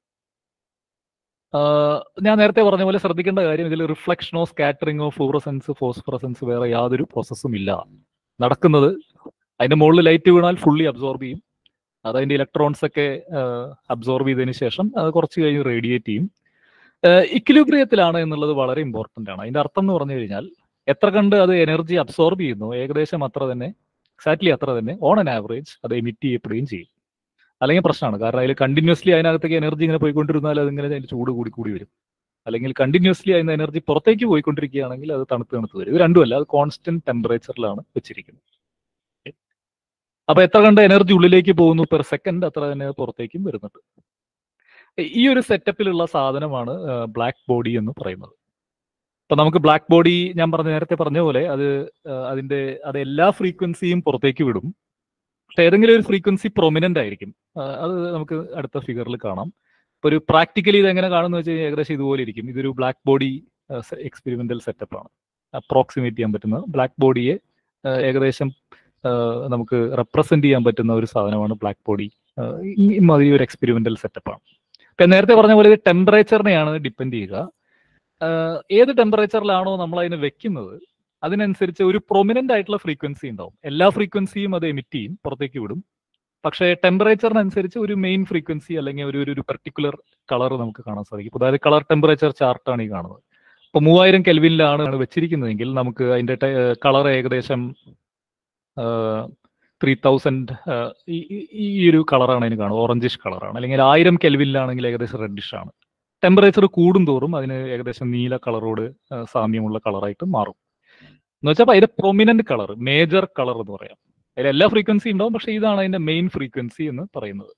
S2: ആഹ് ഞാൻ നേരത്തെ പറഞ്ഞ പോലെ ശ്രദ്ധിക്കേണ്ട കാര്യം ഇതിൽ റിഫ്ലക്ഷനോ സ്കാറ്ററിങ്ങോ ഫ്ലൂറസെൻസ് ഫോസ്ഫറസെൻസ് വേറെ യാതൊരു പ്രോസസ്സും ഇല്ല നടക്കുന്നത് അതിന്റെ മുകളിൽ ലൈറ്റ് വീണാൽ ഫുള്ളി അബ്സോർബ് ചെയ്യും അത് അതിന്റെ ഇലക്ട്രോൺസ് ഒക്കെ അബ്സോർബ് ചെയ്തതിന് ശേഷം അത് കുറച്ച് കഴിഞ്ഞ് റേഡിയേറ്റ് ചെയ്യും ഇക്വിലിബ്രിയത്തിലാണ് എന്നുള്ളത് വളരെ ഇമ്പോർട്ടന്റ് ആണ് അതിന്റെ അർത്ഥം എന്ന് പറഞ്ഞു കഴിഞ്ഞാൽ എത്ര കണ്ട് അത് എനർജി അബ്സോർബ് ചെയ്യുന്നു ഏകദേശം അത്ര തന്നെ എക്സാക്ട്ലി അത്ര തന്നെ ഓൺ ആൻ ആവറേജ് അത് എമിറ്റ് ചെയ്യപ്പെടുകയും ചെയ്യും അല്ലെങ്കിൽ പ്രശ്നമാണ് കാരണം അതിൽ കണ്ടിന്യൂസ്ലി അതിനകത്തേക്ക് എനർജി ഇങ്ങനെ പോയിക്കൊണ്ടിരുന്നാൽ അതിങ്ങനെ അതിന്റെ ചൂട് കൂടി കൂടി വരും അല്ലെങ്കിൽ കണ്ടിന്യൂസ്ലി അതിന് എനർജി പുറത്തേക്ക് പോയിക്കൊണ്ടിരിക്കുകയാണെങ്കിൽ അത് തണുത്ത് തണുത്ത് വരും ഇത് രണ്ടുമല്ല അത് കോൺസ്റ്റന്റ് ടെമ്പറേച്ചറിലാണ് വെച്ചിരിക്കുന്നത് അപ്പൊ എത്ര കണ്ട് എനർജി ഉള്ളിലേക്ക് പോകുന്നു പെർ സെക്കൻഡ് അത്ര തന്നെ പുറത്തേക്കും വരുന്നുണ്ട് ഈ ഒരു സെറ്റപ്പിലുള്ള സാധനമാണ് ബ്ലാക്ക് ബോഡി എന്ന് പറയുന്നത് ഇപ്പൊ നമുക്ക് ബ്ലാക്ക് ബോഡി ഞാൻ പറഞ്ഞ നേരത്തെ പറഞ്ഞ പോലെ അത് അതിന്റെ അത് എല്ലാ ഫ്രീക്വൻസിയും പുറത്തേക്ക് വിടും പക്ഷെ ഏതെങ്കിലും ഒരു ഫ്രീക്വൻസി പ്രൊമിനന്റ് ആയിരിക്കും അത് നമുക്ക് അടുത്ത ഫിഗറിൽ കാണാം ഇപ്പൊ ഒരു പ്രാക്ടിക്കലി ഇത് എങ്ങനെ കാണുന്നു വെച്ച് കഴിഞ്ഞാൽ ഏകദേശം ഇതുപോലെ ഇരിക്കും ഇതൊരു ബ്ലാക്ക് ബോഡി എക്സ്പെരിമെന്റൽ സെറ്റപ്പ് ആണ് അപ്രോക്സിമേറ്റ് ചെയ്യാൻ പറ്റുന്ന ബ്ലാക്ക് ബോഡിയെ ഏകദേശം നമുക്ക് റെപ്രസെന്റ് ചെയ്യാൻ പറ്റുന്ന ഒരു സാധനമാണ് ബ്ലാക്ക് ബോഡി ഇമാതിരി ഒരു എക്സ്പെരിമെന്റൽ സെറ്റപ്പാണ് ഇപ്പൊ നേരത്തെ പറഞ്ഞ പോലെ ഇത് ടെമ്പറേച്ചറിനെയാണ് ഡിപ്പെൻഡ് ചെയ്യുക ഏത് ടെമ്പറേച്ചറിലാണോ നമ്മൾ അതിനെ വെക്കുന്നത് അതിനനുസരിച്ച് ഒരു പ്രൊമിനന്റ് ആയിട്ടുള്ള ഫ്രീക്വൻസി ഉണ്ടാവും എല്ലാ ഫ്രീക്വൻസിയും അത് എമിറ്റ് ചെയ്യും പുറത്തേക്ക് വിടും പക്ഷേ ടെമ്പറേച്ചറിനനുസരിച്ച് ഒരു മെയിൻ ഫ്രീക്വൻസി അല്ലെങ്കിൽ ഒരു ഒരു പെർട്ടിക്കുലർ കളർ നമുക്ക് കാണാൻ സാധിക്കും അതായത് കളർ ടെമ്പറേച്ചർ ചാർട്ടാണ് ഈ കാണുന്നത് ഇപ്പൊ മൂവായിരം കെൽവിനിലാണ് വെച്ചിരിക്കുന്നതെങ്കിൽ നമുക്ക് അതിന്റെ കളർ ഏകദേശം ത്രീ തൗസൻഡ് ഈ ഒരു കളറാണ് അതിന് കാണുക ഓറഞ്ചിഷ് കളറാണ് അല്ലെങ്കിൽ ആയിരം കെൽവിനിലാണെങ്കിൽ ഏകദേശം റെഡിഷ് ആണ് ടെമ്പറേച്ചർ കൂടും തോറും അതിന് ഏകദേശം നീല കളറോട് സാമ്യമുള്ള കളറായിട്ട് മാറും എന്ന് വെച്ചാൽ അതിന്റെ പ്രൊമിനന്റ് കളർ മേജർ കളർ എന്ന് പറയാം അതിൽ എല്ലാ ഫ്രീക്വൻസി ഉണ്ടാവും പക്ഷെ ഇതാണ് അതിന്റെ മെയിൻ ഫ്രീക്വൻസി എന്ന് പറയുന്നത്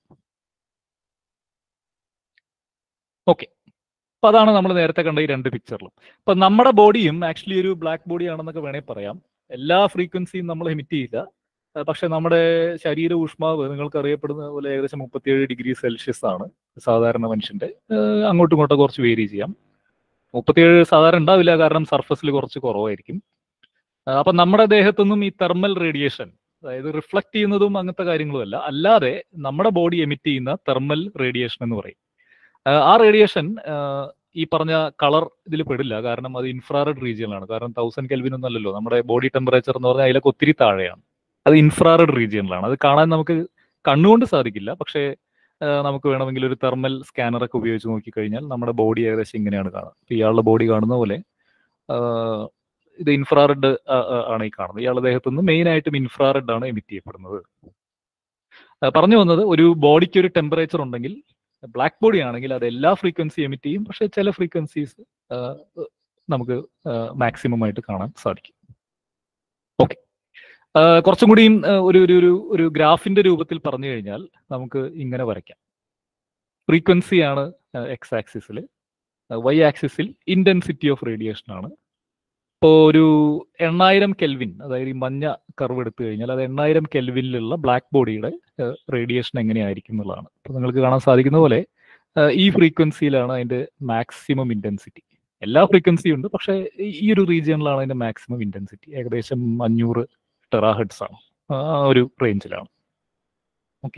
S2: ഓക്കെ അപ്പൊ അതാണ് നമ്മൾ നേരത്തെ കണ്ട ഈ രണ്ട് പിക്ചറിലും ഇപ്പൊ നമ്മുടെ ബോഡിയും ആക്ച്വലി ഒരു ബ്ലാക്ക് ബോഡി ആണെന്നൊക്കെ വേണേൽ പറയാം എല്ലാ ഫ്രീക്വൻസിയും നമ്മൾ എമിറ്റ് ചെയ്യില്ല പക്ഷെ നമ്മുടെ ശരീര ഊഷ്മാവ് നിങ്ങൾക്ക് അറിയപ്പെടുന്ന പോലെ ഏകദേശം മുപ്പത്തിയേഴ് ഡിഗ്രി സെൽഷ്യസ് ആണ് സാധാരണ മനുഷ്യന്റെ അങ്ങോട്ടും ഇങ്ങോട്ടും കുറച്ച് വേരി ചെയ്യാം മുപ്പത്തിയേഴ് സാധാരണ ഉണ്ടാവില്ല കാരണം സർഫസിൽ കുറച്ച് കുറവായിരിക്കും അപ്പൊ നമ്മുടെ ദേഹത്തുനിന്നും ഈ തെർമൽ റേഡിയേഷൻ അതായത് റിഫ്ലക്ട് ചെയ്യുന്നതും അങ്ങനത്തെ കാര്യങ്ങളുമല്ല അല്ലാതെ നമ്മുടെ ബോഡി എമിറ്റ് ചെയ്യുന്ന തെർമൽ റേഡിയേഷൻ എന്ന് പറയും ആ റേഡിയേഷൻ ഈ പറഞ്ഞ കളർ ഇതിൽ പെടില്ല കാരണം അത് ഇൻഫ്രാറെഡ് റീജിയനിലാണ് കാരണം തൗസൻഡ് കെൽവിൻ ഒന്നും അല്ലല്ലോ നമ്മുടെ ബോഡി ടെമ്പറേച്ചർ എന്ന് പറഞ്ഞാൽ അതിലൊക്കെ ഒത്തിരി താഴെയാണ് അത് ഇൻഫ്രാറെഡ് റീജിയനിലാണ് അത് കാണാൻ നമുക്ക് കണ്ണുകൊണ്ട് സാധിക്കില്ല പക്ഷേ നമുക്ക് വേണമെങ്കിൽ ഒരു തെർമൽ സ്കാനർ ഒക്കെ ഉപയോഗിച്ച് നോക്കിക്കഴിഞ്ഞാൽ നമ്മുടെ ബോഡി ഏകദേശം ഇങ്ങനെയാണ് കാണുക ഇപ്പൊ ഇയാളുടെ ബോഡി കാണുന്ന പോലെ ഇത് ഇൻഫ്രാറെഡ് ആണ് ഈ കാണുന്നത് ഇയാളുടെ ദേഹത്തു നിന്ന് മെയിൻ ആയിട്ടും ഇൻഫ്രാറെഡ് ആണ് എമിറ്റ് ചെയ്യപ്പെടുന്നത് പറഞ്ഞു വന്നത് ഒരു ബോഡിക്ക് ഒരു ടെമ്പറേച്ചർ ഉണ്ടെങ്കിൽ ബ്ലാക്ക് ബോഡി ആണെങ്കിൽ അത് എല്ലാ ഫ്രീക്വൻസി എമിറ്റ് ചെയ്യും പക്ഷെ ചില ഫ്രീക്വൻസീസ് നമുക്ക് മാക്സിമം ആയിട്ട് കാണാൻ സാധിക്കും ഓക്കെ കുറച്ചും കൂടിയും ഒരു ഒരു ഒരു ഒരു ഗ്രാഫിന്റെ രൂപത്തിൽ പറഞ്ഞു കഴിഞ്ഞാൽ നമുക്ക് ഇങ്ങനെ വരയ്ക്കാം ഫ്രീക്വൻസിയാണ് എക്സ് ആക്സിസിൽ വൈ ആക്സിസിൽ ഇന്റൻസിറ്റി ഓഫ് റേഡിയേഷൻ ആണ് ഇപ്പോൾ ഒരു എണ്ണായിരം കെൽവിൻ അതായത് ഈ മഞ്ഞ കർവ് എടുത്തു കഴിഞ്ഞാൽ അത് എണ്ണായിരം കെൽവിനിലുള്ള ബ്ലാക്ക് ബോഡിയുടെ റേഡിയേഷൻ എങ്ങനെയായിരിക്കും എന്നുള്ളതാണ് അപ്പോൾ നിങ്ങൾക്ക് കാണാൻ സാധിക്കുന്ന പോലെ ഈ ഫ്രീക്വൻസിയിലാണ് അതിന്റെ മാക്സിമം ഇന്റൻസിറ്റി എല്ലാ ഫ്രീക്വൻസിയും ഉണ്ട് പക്ഷേ ഈ ഒരു റീജിയനിലാണ് അതിന്റെ മാക്സിമം ഇന്റൻസിറ്റി ഏകദേശം അഞ്ഞൂറ് ടെറാഹെഡ്സ് ആണ് ആ ഒരു റേഞ്ചിലാണ് ഓക്കെ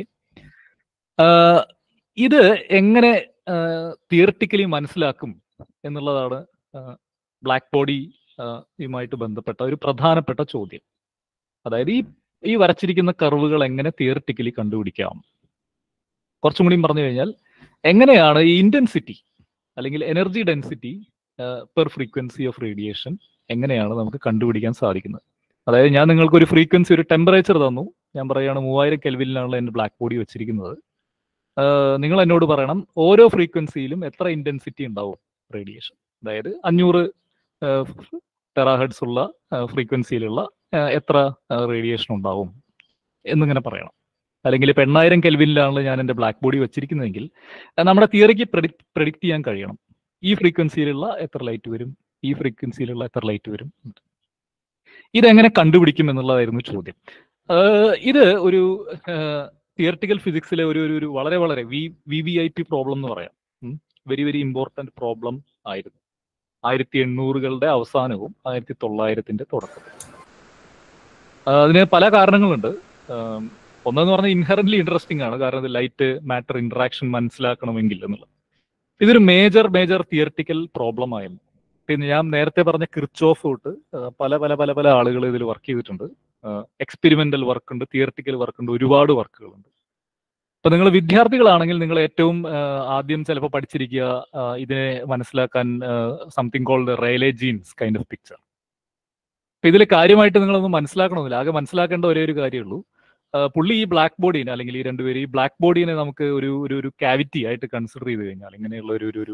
S2: ഇത് എങ്ങനെ തിയറട്ടിക്കലി മനസ്സിലാക്കും എന്നുള്ളതാണ് ബ്ലാക്ക് ബോഡി യുമായിട്ട് ബന്ധപ്പെട്ട ഒരു പ്രധാനപ്പെട്ട ചോദ്യം അതായത് ഈ ഈ വരച്ചിരിക്കുന്ന കർവുകൾ എങ്ങനെ തിയറട്ടിക്കലി കണ്ടുപിടിക്കാം കുറച്ചും കൂടി പറഞ്ഞു കഴിഞ്ഞാൽ എങ്ങനെയാണ് ഈ ഇന്റൻസിറ്റി അല്ലെങ്കിൽ energy density per frequency of radiation എങ്ങനെയാണ് നമുക്ക് കണ്ടുപിടിക്കാൻ സാധിക്കുന്നത് അതായത് ഞാൻ നിങ്ങൾക്ക് ഒരു ഫ്രീക്വൻസി ഒരു ടെമ്പറേച്ചർ തന്നു ഞാൻ പറയുകയാണ് മൂവായിരം കെൽവിനിലാണ് എൻ്റെ ബ്ലാക്ക് ബോഡി വെച്ചിരിക്കുന്നത് നിങ്ങൾ എന്നോട് പറയണം ഓരോ ഫ്രീക്വൻസിയിലും എത്ര ഇന്റൻസിറ്റി ഉണ്ടാവും റേഡിയേഷൻ അതായത് അഞ്ഞൂറ് ടെറാഹെഡ്സ് ഉള്ള ഫ്രീക്വൻസിയിലുള്ള എത്ര റേഡിയേഷൻ ഉണ്ടാവും എന്നിങ്ങനെ പറയണം അല്ലെങ്കിൽ ഇപ്പം എണ്ണായിരം കെൽവിനിലാണ് ഞാൻ എൻ്റെ ബ്ലാക്ക് ബോഡി വെച്ചിരിക്കുന്നതെങ്കിൽ നമ്മുടെ തിയറിക്ക് പ്രെഡിക്റ്റ് ചെയ്യാൻ കഴിയണം ഈ ഫ്രീക്വൻസിയിലുള്ള എത്ര ലൈറ്റ് വരും ഈ ഫ്രീക്വൻസിയിലുള്ള എത്ര ലൈറ്റ് വരും ഇതെങ്ങനെ കണ്ടുപിടിക്കും എന്നുള്ളതായിരുന്നു ചോദ്യം ഇത് ഒരു തിയറട്ടിക്കൽ ഫിസിക്സിലെ ഒരു ഒരു വളരെ വളരെ V V V I P problem എന്ന് പറയാം വെരി വെരി ഇമ്പോർട്ടൻറ്റ് പ്രോബ്ലം ആയിരുന്നു ആയിരത്തി എണ്ണൂറുകളുടെ അവസാനവും ആയിരത്തി തൊള്ളായിരത്തിന്റെ തുടക്കവും അതിന് പല കാരണങ്ങളുണ്ട് ഒന്നെന്ന് പറഞ്ഞാൽ ഇൻഹറന്റ്ലി ഇൻട്രസ്റ്റിംഗ് ആണ് കാരണം ഇത് ലൈറ്റ് മാറ്റർ ഇന്ററാക്ഷൻ മനസ്സിലാക്കണമെങ്കിൽ എന്നുള്ളത് ഇതൊരു മേജർ മേജർ തിയറട്ടിക്കൽ പ്രോബ്ലം ആയിരുന്നു പിന്നെ ഞാൻ നേരത്തെ പറഞ്ഞ ക്രിച്ചോഫ് തൊട്ട് പല പല പല പല ആളുകൾ ഇതിൽ വർക്ക് ചെയ്തിട്ടുണ്ട് എക്സ്പെരിമെന്റൽ വർക്ക് ഉണ്ട് തിയറട്ടിക്കൽ വർക്ക് ഉണ്ട് ഒരുപാട് വർക്കുകളുണ്ട് അപ്പൊ നിങ്ങൾ വിദ്യാർത്ഥികളാണെങ്കിൽ നിങ്ങൾ ഏറ്റവും ആദ്യം ചിലപ്പോൾ പഠിച്ചിരിക്കുക ഇതിനെ മനസ്സിലാക്കാൻ something called Rayleigh Jeans kind of picture അപ്പൊ ഇതിൽ കാര്യമായിട്ട് നിങ്ങളൊന്നും മനസ്സിലാക്കണമെന്നില്ല ആകെ മനസ്സിലാക്കേണ്ട ഒരേ ഒരു കാര്യമുള്ളൂ പുള്ളി ഈ ബ്ലാക്ക് ബോഡീനെ അല്ലെങ്കിൽ ഈ രണ്ടുപേരും ഈ ബ്ലാക്ക് ബോഡീനെ നമുക്ക് ഒരു ഒരു ഒരു കാവിറ്റി ആയിട്ട് കൺസിഡർ ചെയ്ത് കഴിഞ്ഞാൽ ഇങ്ങനെയുള്ള ഒരു ഒരു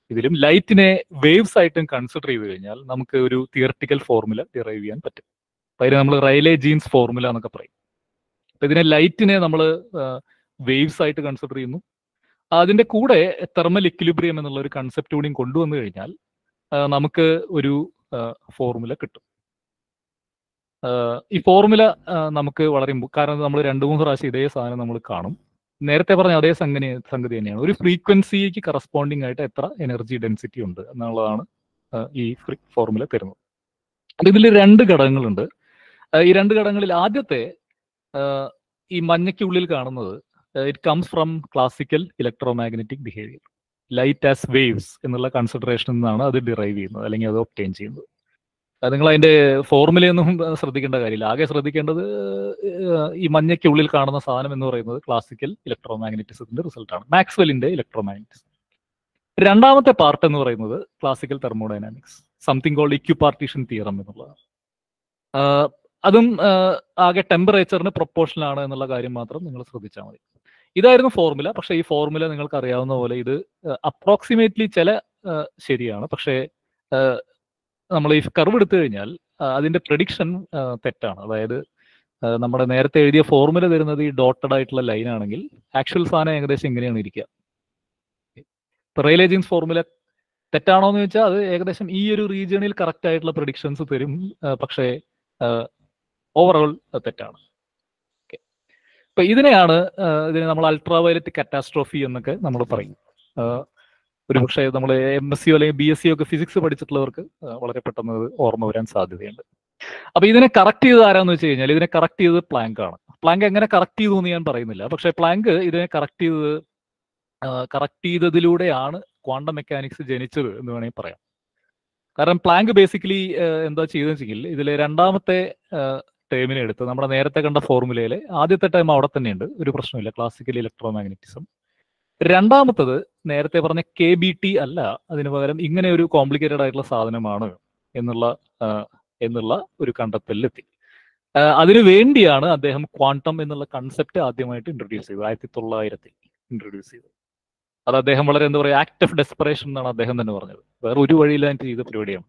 S2: ഇതിലും ലൈറ്റിനെ വേവ്സ് ആയിട്ടും കൺസിഡർ ചെയ്ത് കഴിഞ്ഞാൽ നമുക്ക് ഒരു തിയറട്ടിക്കൽ ഫോർമുല ഡിറൈവ് ചെയ്യാൻ പറ്റും അപ്പൊ അതിന് നമ്മൾ റൈലേ ജീൻസ് ഫോർമുല എന്നൊക്കെ പറയും അപ്പൊ ഇതിനെ ലൈറ്റിനെ നമ്മൾ വേവ്സ് ആയിട്ട് കൺസിഡർ ചെയ്യുന്നു അതിന്റെ കൂടെ തെർമൽ ഇക്വിലിബ്രിയം എന്നുള്ള ഒരു കൺസെപ്റ്റ് കൂടിയും കൊണ്ടുവന്നു കഴിഞ്ഞാൽ ആ, നമുക്ക് ഒരു ഫോർമുല കിട്ടും ആ, ഈ ഫോർമുല നമുക്ക് വളരെ ഇമ്പ- കാരണം നമ്മൾ രണ്ടു മൂന്ന് പ്രാവശ്യം ഇതേ സാധനം നമ്മൾ കാണും നേരത്തെ പറഞ്ഞ അതേ സംഗതി സംഗതി തന്നെയാണ് ഒരു ഫ്രീക്വൻസിക്ക് കറസ്പോണ്ടിങ് ആയിട്ട് എത്ര എനർജി ഡെൻസിറ്റി ഉണ്ട് എന്നുള്ളതാണ് ആ, ഈ ഫോർമുല തരുന്നത് അപ്പൊ ഇതിൽ രണ്ട് ഘടകങ്ങളുണ്ട് ആ, ഈ രണ്ട് ഘടകങ്ങളിൽ ആദ്യത്തെ ആ, ഈ മഞ്ഞയ്ക്കുള്ളിൽ കാണുന്നത് it comes from classical electromagnetic behaviour light as waves എന്നുള്ള കൺസിഡറേഷനിൽ നിന്നാണ് അത് ഡിറൈവ് ചെയ്യുന്നത് അല്ലെങ്കിൽ അത് ഒപ്റ്റെയിൻ ചെയ്യുന്നത് അത് നിങ്ങൾ അതിന്റെ ഫോർമുലയൊന്നും ശ്രദ്ധിക്കേണ്ട കാര്യമില്ല ആകെ ശ്രദ്ധിക്കേണ്ടത് ഏഹ്, ഈ മഞ്ഞയ്ക്കുള്ളിൽ കാണുന്ന സാധനം എന്ന് പറയുന്നത് ക്ലാസിക്കൽ ഇലക്ട്രോമാഗ്നറ്റിസത്തിന്റെ റിസൾട്ടാണ് മാക്സ്വെല്ലിന്റെ ഇലക്ട്രോമാഗ്നറ്റിസം രണ്ടാമത്തെ പാർട്ട് എന്ന് പറയുന്നത് classical thermodynamics something called equipartition theorem എന്നുള്ളതാണ് ആഹ്, അതും ആഹ്, ആകെ ടെമ്പറേച്ചറിന് പ്രൊപ്പോർഷണൽ ആണ് എന്നുള്ള കാര്യം മാത്രം നിങ്ങൾ ശ്രദ്ധിച്ചാൽ മതി ഇതായിരുന്നു ഫോർമുല പക്ഷേ ഈ ഫോർമുല നിങ്ങൾക്ക് അറിയാവുന്ന പോലെ ഇത് അപ്രോക്സിമേറ്റ്ലി ചില ആഹ്, ശരിയാണ് പക്ഷേ ആഹ്, നമ്മൾ ഈ കർവ് എടുത്തു കഴിഞ്ഞാൽ ആഹ്, അതിന്റെ പ്രഡിക്ഷൻ തെറ്റാണ് അതായത് ആഹ്, നമ്മുടെ നേരത്തെ എഴുതിയ ഫോർമുല തരുന്നത് ഈ ഡോട്ടഡ് ആയിട്ടുള്ള ലൈൻ ആണെങ്കിൽ ആക്ച്വൽ സാധനം ഏകദേശം ഇങ്ങനെയാണ് ഇരിക്കുക റെയിലേജിൻസ് ഫോർമുല തെറ്റാണോ എന്ന് ചോദിച്ചാൽ അത് ഏകദേശം ഈ ഒരു റീജിയണിൽ കറക്റ്റ് ആയിട്ടുള്ള പ്രഡിക്ഷൻസ് തരും ആഹ്, പക്ഷേ ഓവറോൾ തെറ്റാണ് ഓക്കെ അപ്പൊ ഇതിനെയാണ് ആഹ്, ഇതിനെ നമ്മൾ അൾട്രാവയലറ്റ് കറ്റാസ്ട്രോഫി എന്നൊക്കെ നമ്മൾ പറയും ആഹ്, ഒരു പക്ഷേ നമ്മൾ എം എസ് സിയോ അല്ലെങ്കിൽ ബി എസ് സിയോ ഒക്കെ ഫിസിക്സ് പഠിച്ചിട്ടുള്ളവർക്ക് ആഹ്, വളരെ പെട്ടെന്ന് അത് ഓർമ്മ വരാൻ സാധ്യതയുണ്ട് അപ്പൊ ഇതിനെ കറക്റ്റ് ചെയ്ത് ആരാന്ന് വെച്ച് കഴിഞ്ഞാൽ ഇതിനെ കറക്റ്റ് ചെയ്തത് പ്ലാങ്ക് ആണ് പ്ലാങ്ക് എങ്ങനെ കറക്റ്റ് ചെയ്തു എന്ന് ഞാൻ പറയുന്നില്ല പക്ഷേ പ്ലാങ്ക് ഇതിനെ കറക്റ്റ് ചെയ്തത് കറക്റ്റ് ചെയ്തതിലൂടെയാണ് ക്വാണ്ടം മെക്കാനിക്സ് ജനിച്ചത് എന്ന് വേണമെങ്കിൽ പറയാം കാരണം പ്ലാങ്ക് ബേസിക്കലി എന്താ ചെയ്തെന്ന് വെച്ചെങ്കിൽ ഇതിലെ രണ്ടാമത്തെ ടേമിനെ എടുത്ത് നമ്മുടെ നേരത്തെ കണ്ട ഫോർമുലയിലെ ആദ്യത്തെ ടൈം അവിടെ തന്നെയുണ്ട് ഒരു പ്രശ്നമില്ല ക്ലാസിക്കൽ ഇലക്ട്രോമാഗ്നറ്റിസം രണ്ടാമത്തത് നേരത്തെ പറഞ്ഞ കെ ബി ടി അല്ല അതിന് പകരം ഇങ്ങനെ ഒരു കോംപ്ലിക്കേറ്റഡ് ആയിട്ടുള്ള സാധനമാണ് എന്നുള്ള ആ, എന്നുള്ള ഒരു കണ്ടെത്തലിലെത്തി ആ, അതിനു വേണ്ടിയാണ് അദ്ദേഹം ക്വാണ്ടം എന്നുള്ള കൺസെപ്റ്റ് ആദ്യമായിട്ട് ഇൻട്രൊഡ്യൂസ് ചെയ്തത് ആയിരത്തി തൊള്ളായിരത്തിൽ ഇൻട്രൊഡ്യൂസ് ചെയ്തത് അത് അദ്ദേഹം വളരെ എന്താ പറയുക ആക്ട് ഓഫ് ഡെസ്പറേഷൻ എന്നാണ് അദ്ദേഹം തന്നെ പറഞ്ഞത് വേറെ ഒരു വഴിയില്ലാണ്ട് ചെയ്ത പരിപാടിയാണ്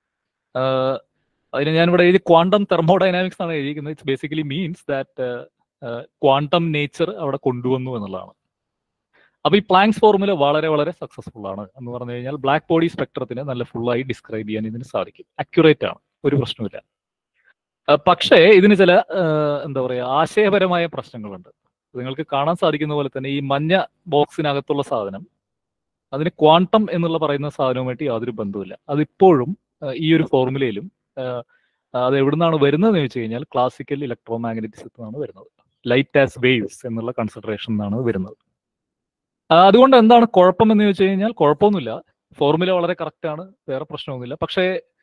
S2: ആഹ് അതിന് ഞാനിവിടെ എഴുതി ക്വാണ്ടം തെർമോഡൈനാമിക്സ് ആണ് എഴുതിയിരിക്കുന്നത് it's basically means that quantum nature അവിടെ കൊണ്ടുവന്നു എന്നുള്ളതാണ് അപ്പൊ ഈ പ്ലാങ്സ് ഫോർമുല വളരെ വളരെ സക്സസ്ഫുൾ ആണ് എന്ന് പറഞ്ഞു കഴിഞ്ഞാൽ ബ്ലാക്ക് ബോഡി സ്പെക്ട്രത്തിനെ നല്ല ഫുള്ളായി ഡിസ്ക്രൈബ് ചെയ്യാൻ ഇതിന് സാധിക്കും അക്യുറേറ്റ് ആണ് ഒരു പ്രശ്നമില്ല ആഹ് പക്ഷേ ഇതിന് ചില ആഹ് എന്താ പറയുക ആശയപരമായ പ്രശ്നങ്ങളുണ്ട് നിങ്ങൾക്ക് കാണാൻ സാധിക്കുന്ന പോലെ തന്നെ ഈ മഞ്ഞ ബോക്സിനകത്തുള്ള സാധനം അതിന് ക്വാണ്ടം എന്നുള്ള പറയുന്ന സാധനവുമായിട്ട് യാതൊരു ബന്ധവുമില്ല അതിപ്പോഴും ആഹ് ഈ ഒരു ഫോർമുലയിലും ആഹ് അത് എവിടുന്നാണ് വരുന്നതെന്ന് ചോദിച്ചു കഴിഞ്ഞാൽ ക്ലാസിക്കൽ ഇലക്ട്രോമാഗ്നറ്റിസത്തിൽ നിന്നാണ് വരുന്നത് ലൈറ്റ് ആസ് വേവ്സ് എന്നുള്ള കൺസിഡറേഷൻ നിന്നാണ് വരുന്നത് ആഹ് അതുകൊണ്ട് എന്താണ് കുഴപ്പം എന്ന് ചോദിച്ചു കഴിഞ്ഞാൽ കുഴപ്പമൊന്നുമില്ല ഫോർമുല വളരെ കറക്റ്റ് ആണ് വേറെ പ്രശ്നമൊന്നുമില്ല പക്ഷേ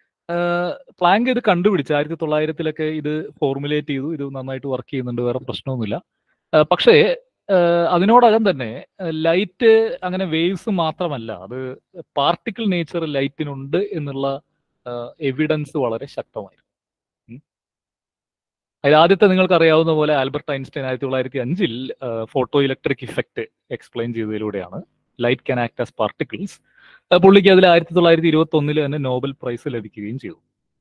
S2: പ്ലാങ്ക് ഇത് കണ്ടുപിടിച്ച് ആയിരത്തി തൊള്ളായിരത്തിലൊക്കെ ഇത് ഫോർമുലേറ്റ് ചെയ്തു ഇത് നന്നായിട്ട് വർക്ക് ചെയ്യുന്നുണ്ട് വേറെ പ്രശ്നമൊന്നുമില്ല ആഹ് പക്ഷേ ആഹ് അതിനോടകം തന്നെ ലൈറ്റ് അങ്ങനെ വേവ്സ് മാത്രമല്ല അത് പാർട്ടിക്കിൾ നേച്ചർ ലൈറ്റിനുണ്ട് എന്നുള്ള എവിഡൻസ് വളരെ ശക്തമായിരുന്നു ഉം. അതിൽ ആദ്യത്തെ നിങ്ങൾക്ക് അറിയാവുന്ന പോലെ ആൽബർട്ട് ഐൻസ്റ്റൈൻ ആയിരത്തി തൊള്ളായിരത്തി അഞ്ചിൽ ഫോട്ടോ ഇലക്ട്രിക് ഇഫക്റ്റ് എക്സ്പ്ലെയിൻ ചെയ്തതിലൂടെയാണ് light can act as particles പുള്ളിക്ക് അതിൽ ആയിരത്തി തൊള്ളായിരത്തി ഇരുപത്തി ഒന്നിൽ തന്നെ നോബൽ പ്രൈസ് ലഭിക്കുകയും ചെയ്തു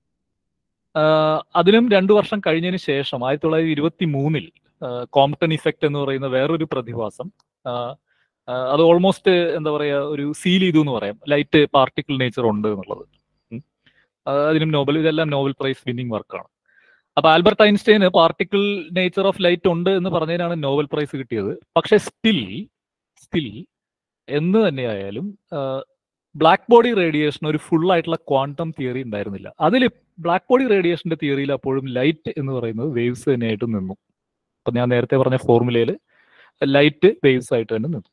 S2: ആഹ് അതിനും രണ്ടു വർഷം കഴിഞ്ഞതിന് ശേഷം ആയിരത്തി തൊള്ളായിരത്തി ഇരുപത്തി മൂന്നിൽ കോംപ്ടൺ ഇഫക്റ്റ് എന്ന് പറയുന്ന വേറൊരു പ്രതിഭാസം ആഹ് ആഹ് അത് ഓൾമോസ്റ്റ് എന്താ പറയാ ഒരു സീൽ ചെയ്തു എന്ന് പറയാം ലൈറ്റ് പാർട്ടിക്കിൾ നേച്ചർ ഉണ്ട് എന്നുള്ളത് ഉം. ആഹ് അതിനും നോബൽ ഇതെല്ലാം നോബൽ പ്രൈസ് വിന്നിംഗ് വർക്കാണ് അപ്പൊ ആൽബർട്ട് ഐൻസ്റ്റൈന് പാർട്ടിക്കിൾ നേച്ചർ ഓഫ് ലൈറ്റ് ഉണ്ട് എന്ന് പറഞ്ഞതിനാണ് നോബൽ പ്രൈസ് കിട്ടിയത് പക്ഷെ സ്റ്റിൽ സ്റ്റിൽ എന്ന് തന്നെയായാലും ബ്ലാക്ക് ബോഡി റേഡിയേഷൻ ഒരു ഫുൾ ആയിട്ടുള്ള ക്വാണ്ടം തിയറി ഉണ്ടായിരുന്നില്ല അതിൽ ബ്ലാക്ക് ബോഡി റേഡിയേഷന്റെ തിയറിയിൽ അപ്പോഴും ലൈറ്റ് എന്ന് പറയുന്നത് വേവ്സ് തന്നെയായിട്ട് നിന്നു അപ്പൊ ഞാൻ നേരത്തെ പറഞ്ഞ ഫോർമുലയിൽ ലൈറ്റ് വേവ്സ് ആയിട്ട് തന്നെ നിന്നു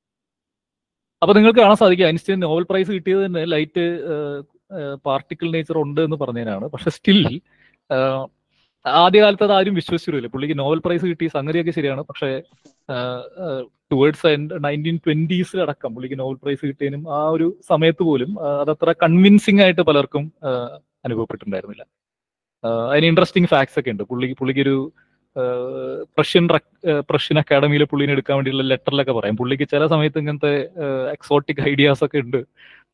S2: അപ്പൊ നിങ്ങൾക്ക് കാണാൻ സാധിക്കും ഐൻസ്റ്റൈൻ നോബൽ പ്രൈസ് കിട്ടിയത് തന്നെ ലൈറ്റ് പാർട്ടിക്കിൾ നേച്ചർ ഉണ്ട് എന്ന് പറഞ്ഞതിനാണ് പക്ഷെ സ്റ്റിൽ ആദ്യകാലത്ത് അത് ആരും വിശ്വസിച്ചിരുന്നില്ല പുള്ളിക്ക് നോബൽ പ്രൈസ് കിട്ടിയ സംഗതിയൊക്കെ ശരിയാണ് പക്ഷേ ടുവേർഡ്സ് നയൻറ്റീൻ ട്വന്റീസിലടക്കം പുള്ളിക്ക് നോബൽ പ്രൈസ് കിട്ടിയതിനും ആ ഒരു സമയത്ത് പോലും ആ, അതത്ര കൺവിൻസിങ് ആയിട്ട് പലർക്കും ആ, അനുഭവപ്പെട്ടിട്ടുണ്ടായിരുന്നില്ല ആ, അതിന് ഇൻട്രസ്റ്റിംഗ് ഫാക്ട്സ് ഒക്കെ ഉണ്ട് പുള്ളി പുള്ളിക്കൊരു പ്രഷ്യൻ പ്രഷ്യൻ അക്കാഡമിയിൽ പുള്ളിനെ എടുക്കാൻ വേണ്ടിയുള്ള ലെറ്ററിലൊക്കെ പറയാം പുള്ളിക്ക് ചില സമയത്ത് ഇങ്ങനത്തെ എക്സോട്ടിക് ഐഡിയാസ് ഒക്കെ ഉണ്ട്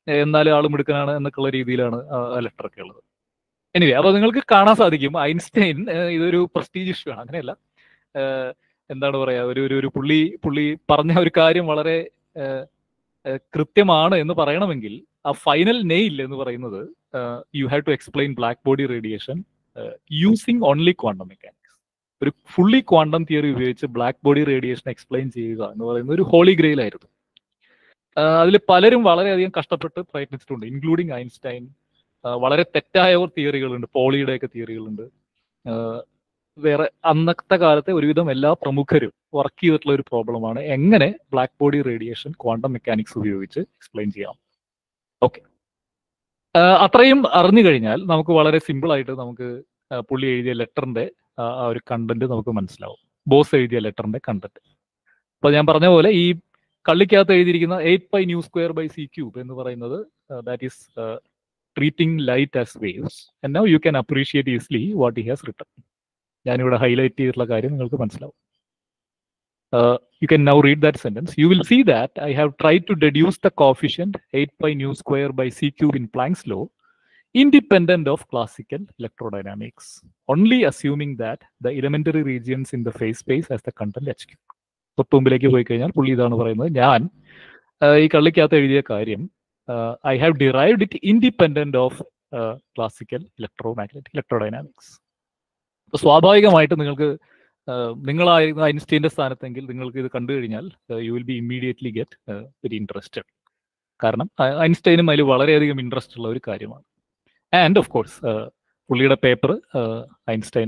S2: എന്നാലും ആൾ മിടുക്കനാണ് എന്നൊക്കെയുള്ള രീതിയിലാണ് ലെറ്റർ ഒക്കെ ഉള്ളത് എനിവേ അപ്പൊ നിങ്ങൾക്ക് കാണാൻ സാധിക്കും ഐൻസ്റ്റൈൻ ഏഹ് ഇതൊരു പ്രസ്റ്റീജ് ഇഷ്യൂ ആണ് അങ്ങനെയല്ല ഏഹ് എന്താണ് പറയാ ഒരു ഒരു ഒരു പുള്ളി പുള്ളി പറഞ്ഞ ഒരു കാര്യം വളരെ ഏഹ് ഏഹ് കൃത്യമാണ് എന്ന് പറയണമെങ്കിൽ ആ ഫൈനൽ നെയിൽ എന്ന് പറയുന്നത് you have to explain black body radiation using only quantum mechanics ഒരു ഫുള്ളി ക്വാണ്ടം തിയറി ഉപയോഗിച്ച് ബ്ലാക്ക് ബോഡി റേഡിയേഷൻ എക്സ്പ്ലെയിൻ ചെയ്യുക എന്ന് പറയുന്നത് ഒരു ഹോളി ഗ്രെയിൽ ആയിരുന്നു അതിൽ പലരും വളരെയധികം കഷ്ടപ്പെട്ട് പ്രയത്നിച്ചിട്ടുണ്ട് ഇൻക്ലൂഡിങ് ഐൻസ്റ്റൈൻ ആ, വളരെ തെറ്റായ തിയറികളുണ്ട് പോളിയുടെ ഒക്കെ തിയറികളുണ്ട് ആ, വേറെ അന്നത്തെ കാലത്തെ ഒരുവിധം എല്ലാ പ്രമുഖരും വർക്ക് ചെയ്തിട്ടുള്ള ഒരു പ്രോബ്ലമാണ് എങ്ങനെ black body radiation quantum mechanics ഉപയോഗിച്ച് എക്സ്പ്ലെയിൻ ചെയ്യാം ഓക്കെ അത്രയും അറിഞ്ഞു കഴിഞ്ഞാൽ നമുക്ക് വളരെ സിമ്പിൾ ആയിട്ട് നമുക്ക് ആ, പുള്ളി എഴുതിയ ലെറ്ററിന്റെ ആ ഒരു കണ്ടന്റ് നമുക്ക് മനസ്സിലാവും ബോസ് എഴുതിയ ലെറ്ററിന്റെ കണ്ടന്റ് അപ്പൊ ഞാൻ പറഞ്ഞ പോലെ ഈ കള്ളിക്കകത്ത് എഴുതിയിരിക്കുന്ന eight by nu square by C cube എന്ന് പറയുന്നത് that is treating light as waves and now you can appreciate easily what he has written ഞാനിവിടെ ഹൈലൈറ്റ് ചെയ്തിട്ടുള്ള കാര്യം നിങ്ങൾക്ക് മനസ്സിലാവും you can now read that sentence you will see that I have try to deduce the coefficient eight by nu square by C cube in Planck's law independent of classical electrodynamics, only assuming that the elementary regions in the phase space has the content h cube. തൊട്ടുമുമ്പിലേക്ക് പോയി കഴിഞ്ഞാൽ പുള്ളി ഇതാണ് പറയുന്നത് ഞാൻ ആ, ഈ കള്ളിക്കകത്ത് എഴുതിയ കാര്യം I have derived it independent of classical electromagnetic electrodynamics സ്വാഭാവികമായിട്ട് നിങ്ങൾക്ക് ആ, നിങ്ങളായിരുന്നു ഐൻസ്റ്റീന്റെ സ്ഥാനത്തെങ്കിൽ നിങ്ങൾക്ക് ഇത് കണ്ടു കഴിഞ്ഞാൽ you will be immediately get very interested കാരണം ഐ- ഐൻസ്റ്റൈനും അതിൽ വളരെയധികം ഇൻട്രസ്റ്റ് ഉള്ള ഒരു കാര്യമാണ് ആൻഡ് ഓഫ് കോഴ്സ് പുള്ളിയുടെ പേപ്പർ ഐൻസ്റ്റൈൻ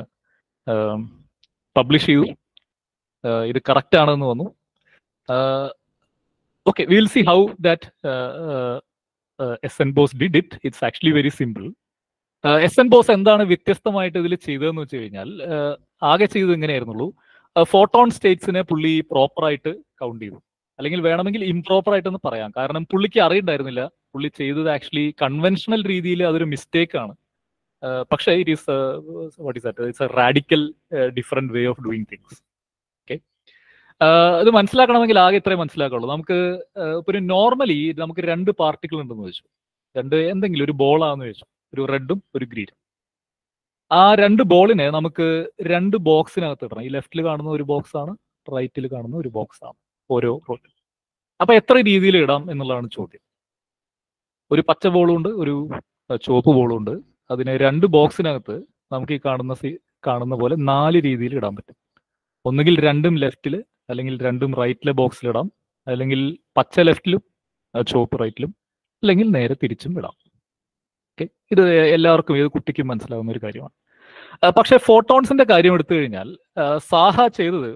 S2: പബ്ലിഷ് ചെയ്തു Uh, ഇത് കറക്റ്റ് ആണെന്ന് വന്നു okay will see how that S N Bose did it it's actually very simple S N Bose എന്താണ് വ്യത്യസ്തമായിട്ട് ഇതിൽ ചെയ്തതെന്ന് വെച്ച് കഴിഞ്ഞാൽ uh, ആകെ ചെയ്തത് ഇങ്ങനെയായിരുന്നുള്ളൂ ഫോട്ടോൺ സ്റ്റേറ്റ്സിനെ പുള്ളി പ്രോപ്പറായിട്ട് കൗണ്ട് ചെയ്തു അല്ലെങ്കിൽ വേണമെങ്കിൽ ഇംപ്രോപ്പർ ആയിട്ടൊന്ന് പറയാം കാരണം പുള്ളിക്ക് അറിയണ്ടായിരുന്നില്ല പുള്ളി ചെയ്തത് ആക്ച്വലി കൺവെൻഷണൽ രീതിയിൽ അതൊരു മിസ്റ്റേക്ക് ആണ് Uh, പക്ഷേ it is what is that it's a radical different way of doing things okay ഇത് മനസ്സിലാക്കണമെങ്കിൽ ആകെ ഇത്രേ മനസ്സിലാക്കുള്ളൂ നമുക്ക് uh, ഇപ്പൊ ഒരു നോർമലി നമുക്ക് രണ്ട് പാർട്ടിക്കിൾ ഉണ്ടെന്ന് വെച്ചു രണ്ട് എന്തെങ്കിലും ഒരു ബോളാന്ന് വെച്ചു ഒരു റെഡും ഒരു ഗ്രീനും ആ രണ്ട് ബോളിനെ നമുക്ക് രണ്ട് ബോക്സിനകത്ത് ഇടണം ഈ ലെഫ്റ്റിൽ കാണുന്ന ഒരു ബോക്സ് ആണ് റൈറ്റിൽ കാണുന്ന ഒരു ബോക്സ് ആണ് ഓരോ റോട്ടിൽ അപ്പൊ എത്ര രീതിയിൽ ഇടാം എന്നുള്ളതാണ് ചോദ്യം ഒരു പച്ച ബോളും ഉണ്ട് ഒരു അഹ്, ചുവപ്പ് ബോളും ഉണ്ട് അതിനെ രണ്ട് ബോക്സിനകത്ത് നമുക്ക് ഈ കാണുന്ന സി കാണുന്ന പോലെ നാല് രീതിയിൽ ഇടാൻ പറ്റും ഒന്നുകിൽ രണ്ടും ലെഫ്റ്റിൽ അല്ലെങ്കിൽ രണ്ടും റൈറ്റിലെ ബോക്സിൽ ഇടാം അല്ലെങ്കിൽ പച്ച ലെഫ്റ്റിലും അഹ്, ചുവപ്പ് റൈറ്റിലും അല്ലെങ്കിൽ നേരെ തിരിച്ചും ഇടാം ഓക്കെ ഇത് എല്ലാവർക്കും ഏത് കുട്ടിക്കും മനസ്സിലാവുന്ന ഒരു കാര്യമാണ് അഹ്, പക്ഷേ ഫോട്ടോൺസിന്റെ കാര്യം എടുത്തു കഴിഞ്ഞാൽ അഹ്, സാഹ ചെയ്തത്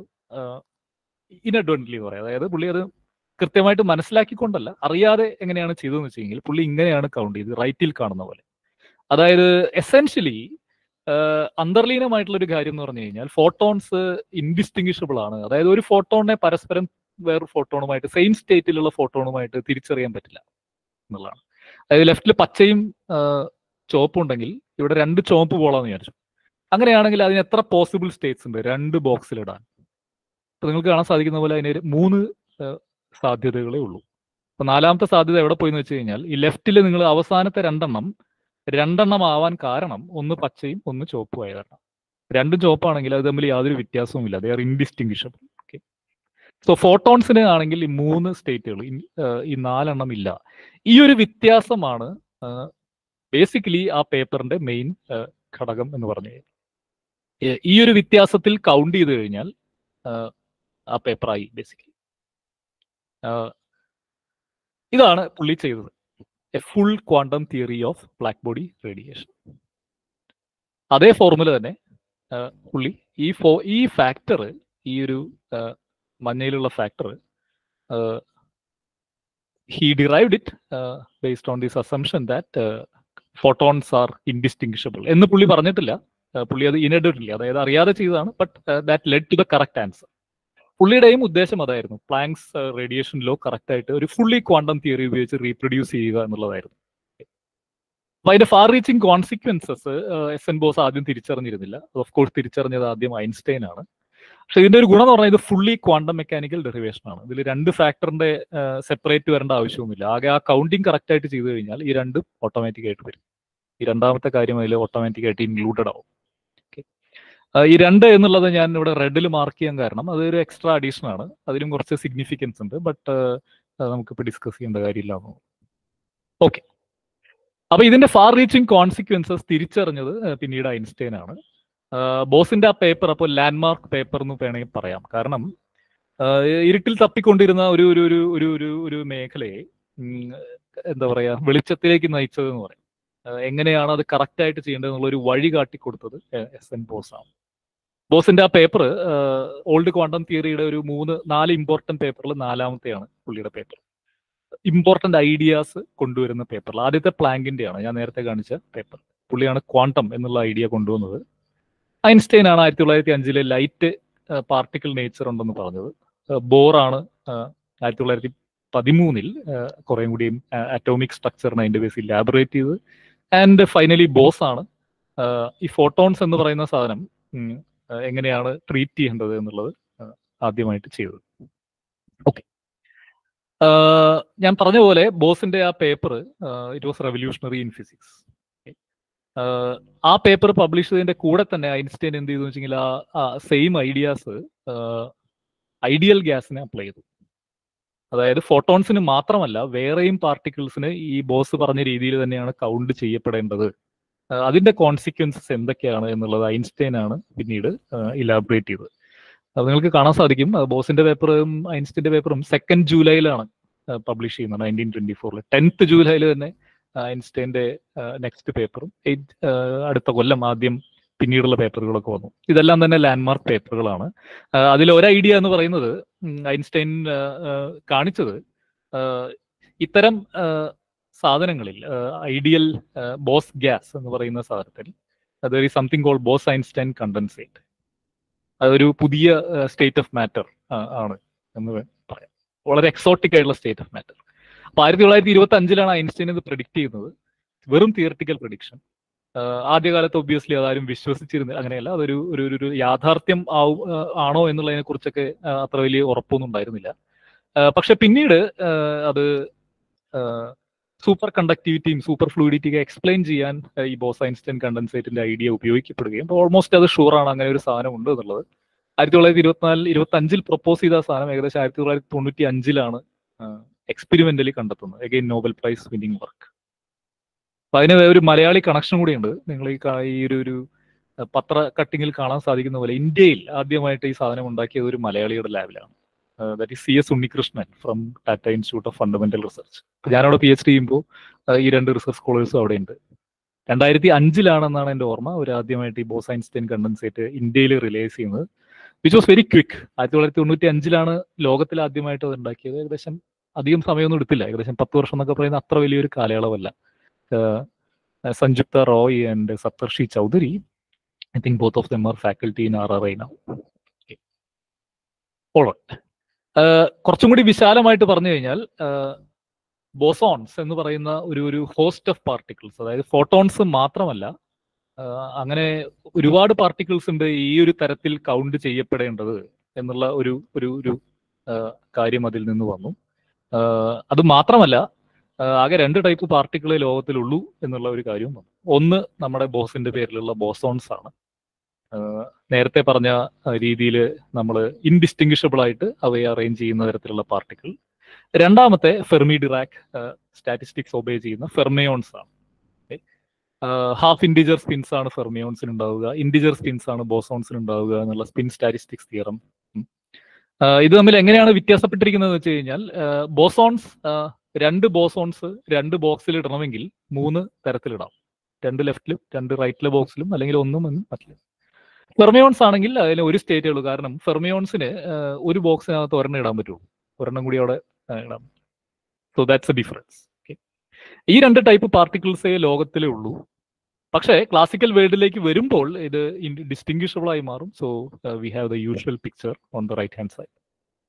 S2: ഇനഡ്വന്റ്ലി പറയാം അതായത് പുള്ളി അത് കൃത്യമായിട്ട് മനസ്സിലാക്കിക്കൊണ്ടല്ല അറിയാതെ എങ്ങനെയാണ് ചെയ്തതെന്ന് വെച്ച് കഴിഞ്ഞാൽ പുള്ളി ഇങ്ങനെയാണ് കൗണ്ട് ചെയ്ത് റൈറ്റിൽ കാണുന്ന പോലെ അതായത് എസെൻഷ്യലി അന്തർലീനമായിട്ടുള്ള ഒരു കാര്യം എന്ന് പറഞ്ഞു കഴിഞ്ഞാൽ ഫോട്ടോൺസ് ഇൻഡിസ്റ്റിങ്വിഷബിൾ ആണ് അതായത് ഒരു ഫോട്ടോണിനെ പരസ്പരം വേറൊരു ഫോട്ടോണുമായിട്ട് സെയിം സ്റ്റേറ്റിലുള്ള ഫോട്ടോണുമായിട്ട് തിരിച്ചറിയാൻ പറ്റില്ല എന്നുള്ളതാണ് അതായത് ലെഫ്റ്റിൽ പച്ചയും ആ, ചുവപ്പും ഉണ്ടെങ്കിൽ ഇവിടെ രണ്ട് ചുവപ്പ് പോളാന്ന് വിചാരിച്ചു അങ്ങനെയാണെങ്കിൽ അതിന് എത്ര പോസിബിൾ സ്റ്റേറ്റ്സ് ഉണ്ട് രണ്ട് ബോക്സിൽ ഇടാൻ ഇപ്പൊ നിങ്ങൾക്ക് കാണാൻ സാധിക്കുന്ന പോലെ അതിന് ഒരു മൂന്ന് ആ, സാധ്യതകളേ ഉള്ളൂ അപ്പൊ നാലാമത്തെ സാധ്യത എവിടെ പോയി എന്ന് വെച്ച് കഴിഞ്ഞാൽ ഈ ലെഫ്റ്റിൽ നിങ്ങൾ അവസാനത്തെ രണ്ടെണ്ണം രണ്ടെണ്ണം ആവാൻ കാരണം ഒന്ന് പച്ചയും ഒന്ന് ചുവപ്പും ആയ കാരണം രണ്ടും ചുവപ്പാണെങ്കിൽ അത് തമ്മിൽ യാതൊരു വ്യത്യാസവും ഇല്ല they are indistinguishable okay so ഫോട്ടോൺസിന് ആണെങ്കിൽ ഈ മൂന്ന് സ്റ്റേറ്റുകൾ ഈ നാലെണ്ണം ഇല്ല ഈ ഒരു വ്യത്യാസമാണ് ബേസിക്കലി ആ പേപ്പറിന്റെ മെയിൻ ഘടകം എന്ന് പറഞ്ഞു കഴിഞ്ഞാൽ ഏ, ഈ ഒരു വ്യത്യാസത്തിൽ കൗണ്ട് ചെയ്ത് കഴിഞ്ഞാൽ ആ, ആ പേപ്പറായി ബേസിക്കലി ഇതാണ് പുള്ളി ചെയ്തത് a full quantum theory of black body radiation അതേ ഫോർമുല തന്നെ ആ, പുള്ളി ഈ ഫോ ഈ ഫാക്ടർ ഈ ഒരു ആ, മഞ്ഞയിലുള്ള factor he derived it based on this assumption that photons are indistinguishable എന്ന് പുള്ളി പറഞ്ഞിട്ടില്ല ആ, പുള്ളി അത് ഇനഡിറ്റില്ല അതായത് അറിയാതെ ചെയ്തതാണ് but that led to the correct answer പുള്ളിയുടെയും ഉദ്ദേശം അതായിരുന്നു പ്ലാങ്സ് റേഡിയേഷൻ ലോ കറക്റ്റ് ആയിട്ട് ഒരു ഫുള്ളി ക്വാണ്ടം തിയറി ഉപയോഗിച്ച് റീപ്രൊഡ്യൂസ് ചെയ്യുക എന്നുള്ളതായിരുന്നു അപ്പൊ അതിന്റെ far reaching consequences S N Bose ആദ്യം തിരിച്ചറിഞ്ഞിരുന്നില്ല ഓഫ് കോഴ്സ് തിരിച്ചറിഞ്ഞത് ആദ്യം ഐൻസ്റ്റൈൻ ആണ് പക്ഷെ ഇതിന്റെ ഒരു ഗുണം എന്ന് പറഞ്ഞാൽ ഇത് ഫുള്ളി ക്വാണ്ടം മെക്കാനിക്കൽ ഡെറിവേഷൻ ആണ് ഇതിൽ രണ്ട് ഫാക്ടറിന്റെ സെപ്പറേറ്റ് വരേണ്ട ആവശ്യമൊന്നുമില്ല ആകെ ആ കൗണ്ടിങ് കറക്റ്റ് ആയിട്ട് ചെയ്തു കഴിഞ്ഞാൽ ഈ രണ്ടും ഓട്ടോമാറ്റിക് ആയിട്ട് വരും ഈ രണ്ടാമത്തെ കാര്യം അതിൽ ഓട്ടോമാറ്റിക് ആയിട്ട് ഇൻക്ലൂഡഡ് ആവും Okay. ആ, ഈ രണ്ട് എന്നുള്ളത് ഞാൻ ഇവിടെ റെഡിൽ മാർക്ക് ചെയ്യാൻ കാരണം അതൊരു എക്സ്ട്രാ അഡീഷൻ ആണ് അതിനും കുറച്ച് സിഗ്നിഫിക്കൻസ് ഉണ്ട് ബട്ട് നമുക്കിപ്പോൾ ഡിസ്കസ് ചെയ്യേണ്ട കാര്യമില്ല ഓക്കെ അപ്പൊ ഇതിന്റെ ഫാർ റീച്ചിങ് കോൺസിക്വൻസസ് തിരിച്ചറിഞ്ഞത് ആ, പിന്നീട് ഐൻസ്റ്റൈൻ ആണ് ബോസിന്റെ ആ പേപ്പർ അപ്പോൾ ലാൻഡ്മാർക്ക് പേപ്പർ എന്ന് വേണമെങ്കിൽ പറയാം കാരണം ആ, ഇരുട്ടിൽ തപ്പിക്കൊണ്ടിരുന്ന ഒരു ഒരു ഒരു ഒരു ഒരു ഒരു മേഖലയെ ഉം, എന്താ പറയാ വെളിച്ചത്തിലേക്ക് നയിച്ചത് എന്ന് പറയും ആ, എങ്ങനെയാണ് അത് കറക്റ്റ് ആയിട്ട് ചെയ്യേണ്ടത് എന്നുള്ള ഒരു വഴി കാട്ടിക്കൊടുത്തത് എസ് എൻ ബോസ് ആണ് ബോസിന്റെ ആ പേപ്പർ ഓൾഡ് ക്വാണ്ടം തിയറിയുടെ ഒരു മൂന്ന് നാല് ഇമ്പോർട്ടന്റ് പേപ്പറിൽ നാലാമത്തെയാണ് പുള്ളിയുടെ പേപ്പർ ഇമ്പോർട്ടന്റ് ഐഡിയാസ് കൊണ്ടുവരുന്ന പേപ്പറിൽ ആദ്യത്തെ പ്ലാങ്കിന്റെയാണ് ഞാൻ നേരത്തെ കാണിച്ച പേപ്പർ പുള്ളിയാണ് ക്വാണ്ടം എന്നുള്ള ഐഡിയ കൊണ്ടുവന്നത് ഐൻസ്റ്റൈൻ ആണ് ആയിരത്തി തൊള്ളായിരത്തി അഞ്ചിലെ ലൈറ്റ് പാർട്ടിക്കിൾ നേച്ചർ ഉണ്ടെന്ന് പറഞ്ഞത് ബോറാണ് ആയിരത്തി തൊള്ളായിരത്തി പതിമൂന്നിൽ കുറേ കൂടിയും അറ്റോമിക് സ്ട്രക്ചറിന് അതിന്റെ ബേസിൽ ലാബറേറ്റ് ചെയ്തത് ആൻഡ് ഫൈനലി ബോസ് ആണ് ആ, ഈ ഫോട്ടോൺസ് എന്ന് പറയുന്ന സാധനം ഉം, ആ, എങ്ങനെയാണ് ട്രീറ്റ് ചെയ്യേണ്ടത് എന്നുള്ളത് ആ, ആദ്യമായിട്ട് ചെയ്തത് ഓക്കെ ഞാൻ പറഞ്ഞ പോലെ ബോസിന്റെ ആ paper it was revolutionary in physics ആ പേപ്പർ പബ്ലിഷ് ചെയ്തതിന്റെ കൂടെ തന്നെ ഐൻസ്റ്റൈൻ എന്ത് ചെയ്തു വെച്ചെങ്കിൽ ആ സെയിം ഐഡിയാസ് ഐഡിയൽ ഗ്യാസിനെ അപ്ലൈ ചെയ്തു അതായത് ഫോട്ടോൺസിന് മാത്രമല്ല വേറെയും പാർട്ടിക്കിൾസിന് ഈ ബോസ് പറഞ്ഞ രീതിയിൽ തന്നെയാണ് കൗണ്ട് ചെയ്യപ്പെടേണ്ടത് ആ, അതിന്റെ കോൺസിക്വൻസസ് എന്തൊക്കെയാണ് എന്നുള്ളത് ഐൻസ്റ്റൈൻ ആണ് പിന്നീട് ഇലാബറേറ്റ് ചെയ്തത് അത് നിങ്ങൾക്ക് കാണാൻ സാധിക്കും ആ, ബോസിന്റെ പേപ്പറും ഐൻസ്റ്റൈന്റെ പേപ്പറും സെക്കൻഡ് ജൂലൈയിലാണ് പബ്ലിഷ് ചെയ്യുന്നത് നയൻറ്റീൻ ട്വന്റി ഫോറിൽ ടെൻത്ത് ജൂലൈയിൽ തന്നെ ആ, ഐൻസ്റ്റൈന്റെ നെക്സ്റ്റ് പേപ്പറും എയ്റ്റ് അടുത്ത കൊല്ലം ആദ്യം പിന്നീടുള്ള പേപ്പറുകളൊക്കെ വന്നു ഇതെല്ലാം തന്നെ ലാൻഡ്മാർക്ക് പേപ്പറുകളാണ് അതിൽ ഒരു ഐഡിയ എന്ന് പറയുന്നത് ഉം, ഐൻസ്റ്റൈൻ ആ, ആ, കാണിച്ചത് ആ, ഇത്തരം ആ, സാധനങ്ങളിൽ ഐഡിയൽ ബോസ് ഗ്യാസ് എന്ന് പറയുന്ന സാധനത്തിൽ അതൊരു something call Bose Einstein condensate അതൊരു പുതിയ സ്റ്റേറ്റ് ഓഫ് മാറ്റർ ആണ് എന്ന് വേ- പറയാം വളരെ എക്സോട്ടിക് ആയിട്ടുള്ള സ്റ്റേറ്റ് ഓഫ് മാറ്റർ അപ്പൊ ആയിരത്തി തൊള്ളായിരത്തി ഇരുപത്തി അഞ്ചിലാണ് ഐൻസ്റ്റൈൻ ഇത് പ്രഡിക്ട് ചെയ്യുന്നത് വെറും തിയറിറ്റിക്കൽ പ്രഡിക്ഷൻ ആദ്യകാലത്ത് ഒബ്വിയസ്ലി അതാരും വിശ്വസിച്ചിരുന്നില്ല അങ്ങനെയല്ല അതൊരു ഒരു ഒരു- ഒരു യാഥാർത്ഥ്യം ആവും ആ, ആണോ എന്നുള്ളതിനെ കുറിച്ചൊക്കെ ആ, അത്ര വലിയ ഉറപ്പൊന്നും ഉണ്ടായിരുന്നില്ല ആ, പക്ഷെ പിന്നീട് ആ, അത് സൂപ്പർ കണ്ടക്ടിവിറ്റിയും സൂപ്പർ ഫ്ലൂയിഡിറ്റിയും എക്സ്പ്ലെയിൻ ചെയ്യാൻ ആ, ഈ ബോസ് ഐൻസ്റ്റൈൻ കണ്ടൻസേറ്റിന്റെ ഐഡിയ ഉപയോഗിക്കപ്പെടുകയും അപ്പോൾ ഓൾമോസ്റ്റ് അത് ഷുവറാണ് അങ്ങനെ ഒരു സാധനം ഉണ്ട് എന്നുള്ളത് ആയിരത്തി തൊള്ളായിരത്തി ഇരുപത്തിനാലിൽ ഇരുപത്തി അഞ്ചിൽ പ്രപ്പോസ് ചെയ്ത ആ സാധനം ഏകദേശം ആയിരത്തി തൊള്ളായിരത്തി തൊണ്ണൂറ്റി അഞ്ചിലാണ് എക്സ്പെരിമെന്റലി കണ്ടെത്തുന്നത് again Nobel prize winning work അപ്പൊ അതിന് ഒരു മലയാളി കണക്ഷൻ കൂടിയുണ്ട് നിങ്ങൾ ഈ കാ- ഈ ഒരു ഒരു അഹ് പത്ര കട്ടിങ്ങിൽ കാണാൻ സാധിക്കുന്ന പോലെ ഇന്ത്യയിൽ ആദ്യമായിട്ട് ഈ സാധനം ഉണ്ടാക്കിയത് ഒരു മലയാളിയുടെ ലാബിലാണ് that is C S Unnikrishnan from Tata institute of Fundamental Research ഞാനവിടെ പി എച്ച് ഡി ചെയ്യുമ്പോൾ ഈ രണ്ട് റിസർച്ച് സ്കോളേഴ്സും അവിടെ ഉണ്ട് രണ്ടായിരത്തി അഞ്ചിലാണെന്നാണ് എൻ്റെ ഓർമ്മ ഒരു ആദ്യമായിട്ട് ഈ ബോസ് ഐൻസ്റ്റൈൻ കണ്ടൻസേറ്റ് ഇന്ത്യയിൽ റിലൈസ് ചെയ്യുന്നത് വിച്ച് വാസ് വെരി ക്വിക്ക് ആയിരത്തി തൊള്ളായിരത്തി തൊണ്ണൂറ്റി അഞ്ചിലാണ് ലോകത്തിൽ ആദ്യമായിട്ട് അത് ഉണ്ടാക്കിയത് ഏകദേശം അധികം സമയമൊന്നും എടുത്തില്ല ഏകദേശം പത്ത് വർഷം എന്നൊക്കെ പറയുന്ന അത്ര വലിയൊരു കാലയളവല്ല uh, Sanjukta Roy and Saptarshi Chowdhury. I think both of them are faculty in RRI now. Okay. All right. Uh, കുറച്ചും കൂടി വിശാലമായിട്ട് പറഞ്ഞു കഴിഞ്ഞാൽ ബോസോൺസ് എന്ന് പറയുന്ന ഒരു ഒരു ഹോസ്റ്റ് ഓഫ് പാർട്ടിക്കിൾസ് അതായത് ഫോട്ടോൺസ് മാത്രമല്ല uh, അങ്ങനെ ഒരുപാട് പാർട്ടിക്കിൾസ് ഉണ്ട് ഈ ഒരു തരത്തിൽ കൗണ്ട് ചെയ്യപ്പെടേണ്ടത് എന്നുള്ള ഒരു ഒരു ഒരു uh, കാര്യം അതിൽ നിന്ന് വന്നു Uh, അത് മാത്രമല്ല ആഹ് ആകെ രണ്ട് ടൈപ്പ് പാർട്ടിക്കിളേ ലോകത്തിലുള്ളൂ എന്നുള്ള ഒരു കാര്യവും വന്നു ഒന്ന് നമ്മുടെ ബോസിന്റെ പേരിലുള്ള ബോസോൺസ് ആണ് ആഹ് നേരത്തെ പറഞ്ഞ രീതിയിൽ നമ്മൾ ഇൻഡിസ്റ്റിങ്വിഷബിൾ ആയിട്ട് അവയെ അറേഞ്ച് ചെയ്യുന്ന തരത്തിലുള്ള പാർട്ടിക്കിൾ രണ്ടാമത്തെ ഫെർമി ഡിറാക് സ്റ്റാറ്റിസ്റ്റിക്സ് ഒബേ ചെയ്യുന്ന ഫെർമയോൺസ് ആണ് ഹാഫ് ഇൻഡിജർ സ്പിൻസ് ആണ് ഫെർമിയോൺസിന് ഉണ്ടാവുക ഇൻഡിജർ സ്പിൻസ് ആണ് ബോസോൺസിന് ഉണ്ടാവുക എന്നുള്ള സ്പിൻ സ്റ്റാറ്റിസ്റ്റിക്സ് തിയറം ഇത് തമ്മിൽ എങ്ങനെയാണ് വ്യത്യാസപ്പെട്ടിരിക്കുന്നത് വെച്ച് കഴിഞ്ഞാൽ ബോസോൺസ് രണ്ട് ബോസോൺസ് രണ്ട് ബോക്സിൽ ഇടണമെങ്കിൽ മൂന്ന് തരത്തിലിടാം രണ്ട് ലെഫ്റ്റിലും രണ്ട് റൈറ്റിലെ ബോക്സിലും അല്ലെങ്കിൽ ഒന്നും എന്നും മറ്റിലും ഫെർമിയോൺസ് ആണെങ്കിൽ അതിന് ഒരു സ്റ്റേറ്റേ ഉള്ളൂ കാരണം ഫെർമിയോൺസിന് ഒരു ബോക്സിനകത്ത് ഒരെണ്ണം ഇടാൻ പറ്റുള്ളൂ ഒരെണ്ണം കൂടി അവിടെ ആ, ഇടാം സോ ദാറ്റ്സ് എ ഡിഫറൻസ് ഈ രണ്ട് ടൈപ്പ് പാർട്ടിക്കിൾസേ ലോകത്തിലേ ഉള്ളൂ പക്ഷേ ക്ലാസിക്കൽ വേൾഡിലേക്ക് വരുമ്പോൾ ഇത് ഡിസ്റ്റിങ്വിഷബിൾ ആയി മാറും so we have the usual picture on the right hand side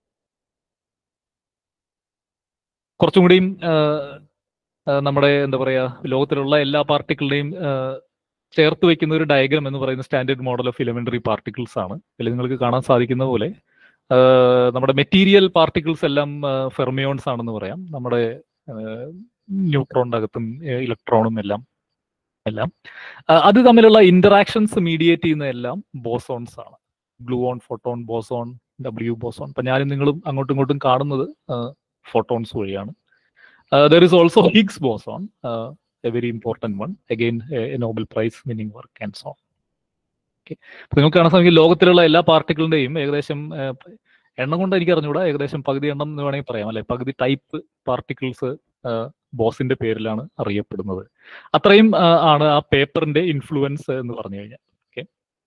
S2: കുറച്ചും കൂടിയും ആ, ആ, നമ്മുടെ എന്താ പറയാ ലോകത്തിലുള്ള എല്ലാ പാർട്ടിക്കിളുടെയും ചേർത്ത് വെക്കുന്ന ഒരു ഡയഗ്രാം എന്ന് പറയുന്ന standard model of elementary particles ആണ് ഇതിൽ നിങ്ങൾക്ക് കാണാൻ സാധിക്കുന്ന പോലെ ആഹ് നമ്മുടെ മെറ്റീരിയൽ പാർട്ടിക്കിൾസ് എല്ലാം ഫെർമിയോൺസ് ആണെന്ന് പറയാം നമ്മുടെ ന്യൂട്രോണിന്റെ അകത്തും ഇലക്ട്രോണും എല്ലാം എല്ലാം ആ, അത് തമ്മിലുള്ള ഇന്ററാക്ഷൻസ് മീഡിയേറ്റ് ചെയ്യുന്ന എല്ലാം ബോസോൺസ് ആണ് gluon photon boson W boson അപ്പൊ ഞാനും നിങ്ങളും അങ്ങോട്ടും ഇങ്ങോട്ടും കാണുന്നത് ഫോട്ടോൺസ് വഴിയാണ് there is also Higgs boson a very important one again a Nobel prize winning work and so okay നിങ്ങൾക്ക് കാണാൻ സാധിക്കും ലോകത്തിലുള്ള എല്ലാ പാർട്ടിക്കിളിന്റെയും ഏകദേശം ആ, എണ്ണം കൊണ്ട് എനിക്ക് അറിഞ്ഞുകൂടാ ഏകദേശം പകുതി എണ്ണം എന്ന് വേണമെങ്കിൽ പറയാം അല്ലെ പകുതി ടൈപ്പ് പാർട്ടിക്കിൾസ് ബോസിന്റെ പേരിലാണ് അറിയപ്പെടുന്നത് അത്രയും ആ, ആണ് ആ പേപ്പറിന്റെ ഇൻഫ്ലുവൻസ് എന്ന് പറഞ്ഞു കഴിഞ്ഞാൽ ഓക്കെ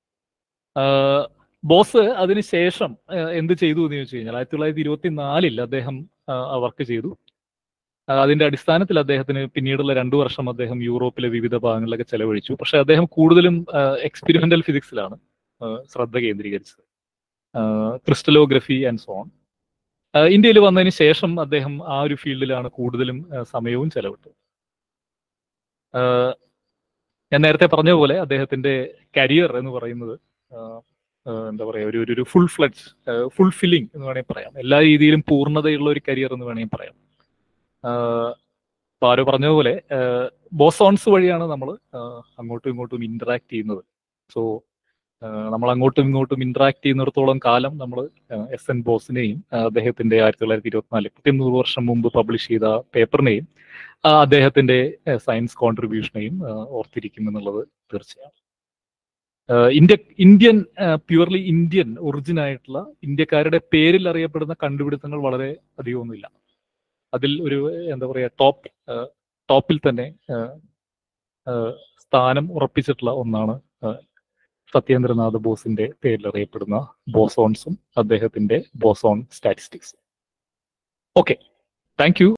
S2: ബോസ് അതിനുശേഷം ആ, എന്ത് ചെയ്തു എന്ന് ചോദിച്ചു കഴിഞ്ഞാൽ ആയിരത്തി തൊള്ളായിരത്തി ഇരുപത്തി നാലിൽ അദ്ദേഹം വർക്ക് ചെയ്തു ആ, അതിന്റെ അടിസ്ഥാനത്തിൽ അദ്ദേഹത്തിന് പിന്നീടുള്ള രണ്ടു വർഷം അദ്ദേഹം യൂറോപ്പിലെ വിവിധ ഭാഗങ്ങളിലൊക്കെ ചെലവഴിച്ചു പക്ഷെ അദ്ദേഹം കൂടുതലും എക്സ്പെരിമെന്റൽ ഫിസിക്സിലാണ് ശ്രദ്ധ കേന്ദ്രീകരിച്ചത് ക്രിസ്റ്റലോഗ്രഫി ആൻഡ് സോ ഓൺ ഇന്ത്യയിൽ വന്നതിന് ശേഷം അദ്ദേഹം ആ ഒരു ഫീൽഡിലാണ് കൂടുതലും ആ, സമയവും ചെലവിട്ടത് ആ, ഞാൻ നേരത്തെ പറഞ്ഞ പോലെ അദ്ദേഹത്തിന്റെ കരിയർ എന്ന് പറയുന്നത് ആ, ആ, എന്താ പറയാ ഒരു ഒരു ഫുൾ ഫ്ലഡ്ജ് ഫുൾ ഫില്ലിംഗ് എന്ന് വേണമെങ്കിൽ പറയാം എല്ലാ രീതിയിലും പൂർണ്ണതയുള്ള ഒരു കരിയർ എന്ന് വേണമെങ്കിൽ പറയാം ആഹ് ഇപ്പൊ ആരോ പറഞ്ഞതുപോലെ ബോസോൺസ് വഴിയാണ് നമ്മൾ അങ്ങോട്ടും ഇങ്ങോട്ടും ഇന്ററാക്ട് ചെയ്യുന്നത് സോ നമ്മൾ അങ്ങോട്ടും ഇങ്ങോട്ടും ഇന്ററാക്ട് ചെയ്യുന്നിടത്തോളം കാലം നമ്മൾ എസ് എൻ ബോസിനെയും ആ, അദ്ദേഹത്തിന്റെ ആയിരത്തി തൊള്ളായിരത്തി ഇരുപത്തിനാല് കൃത്യം നൂറ് വർഷം മുമ്പ് പബ്ലിഷ് ചെയ്ത പേപ്പറിനെയും ആ, അദ്ദേഹത്തിന്റെ സയൻസ് കോൺട്രിബ്യൂഷനെയും ഓർത്തിരിക്കും എന്നുള്ളത് തീർച്ചയാണ് ആഹ് India Indian purely Indian origin ആയിട്ടുള്ള ഇന്ത്യക്കാരുടെ പേരിൽ അറിയപ്പെടുന്ന കണ്ടുപിടുത്തങ്ങൾ വളരെ അധികമൊന്നുമില്ല അതിൽ ഒരു എന്താ പറയാ ടോപ്പ് ടോപ്പിൽ തന്നെ ആഹ് ആഹ് സ്ഥാനം ഉറപ്പിച്ചിട്ടുള്ള ഒന്നാണ് ആഹ് സത്യേന്ദ്രനാഥ് ബോസിന്റെ പേരിൽ അറിയപ്പെടുന്ന ബോസോൺസും അദ്ദേഹത്തിന്റെ boson statistics okay thank U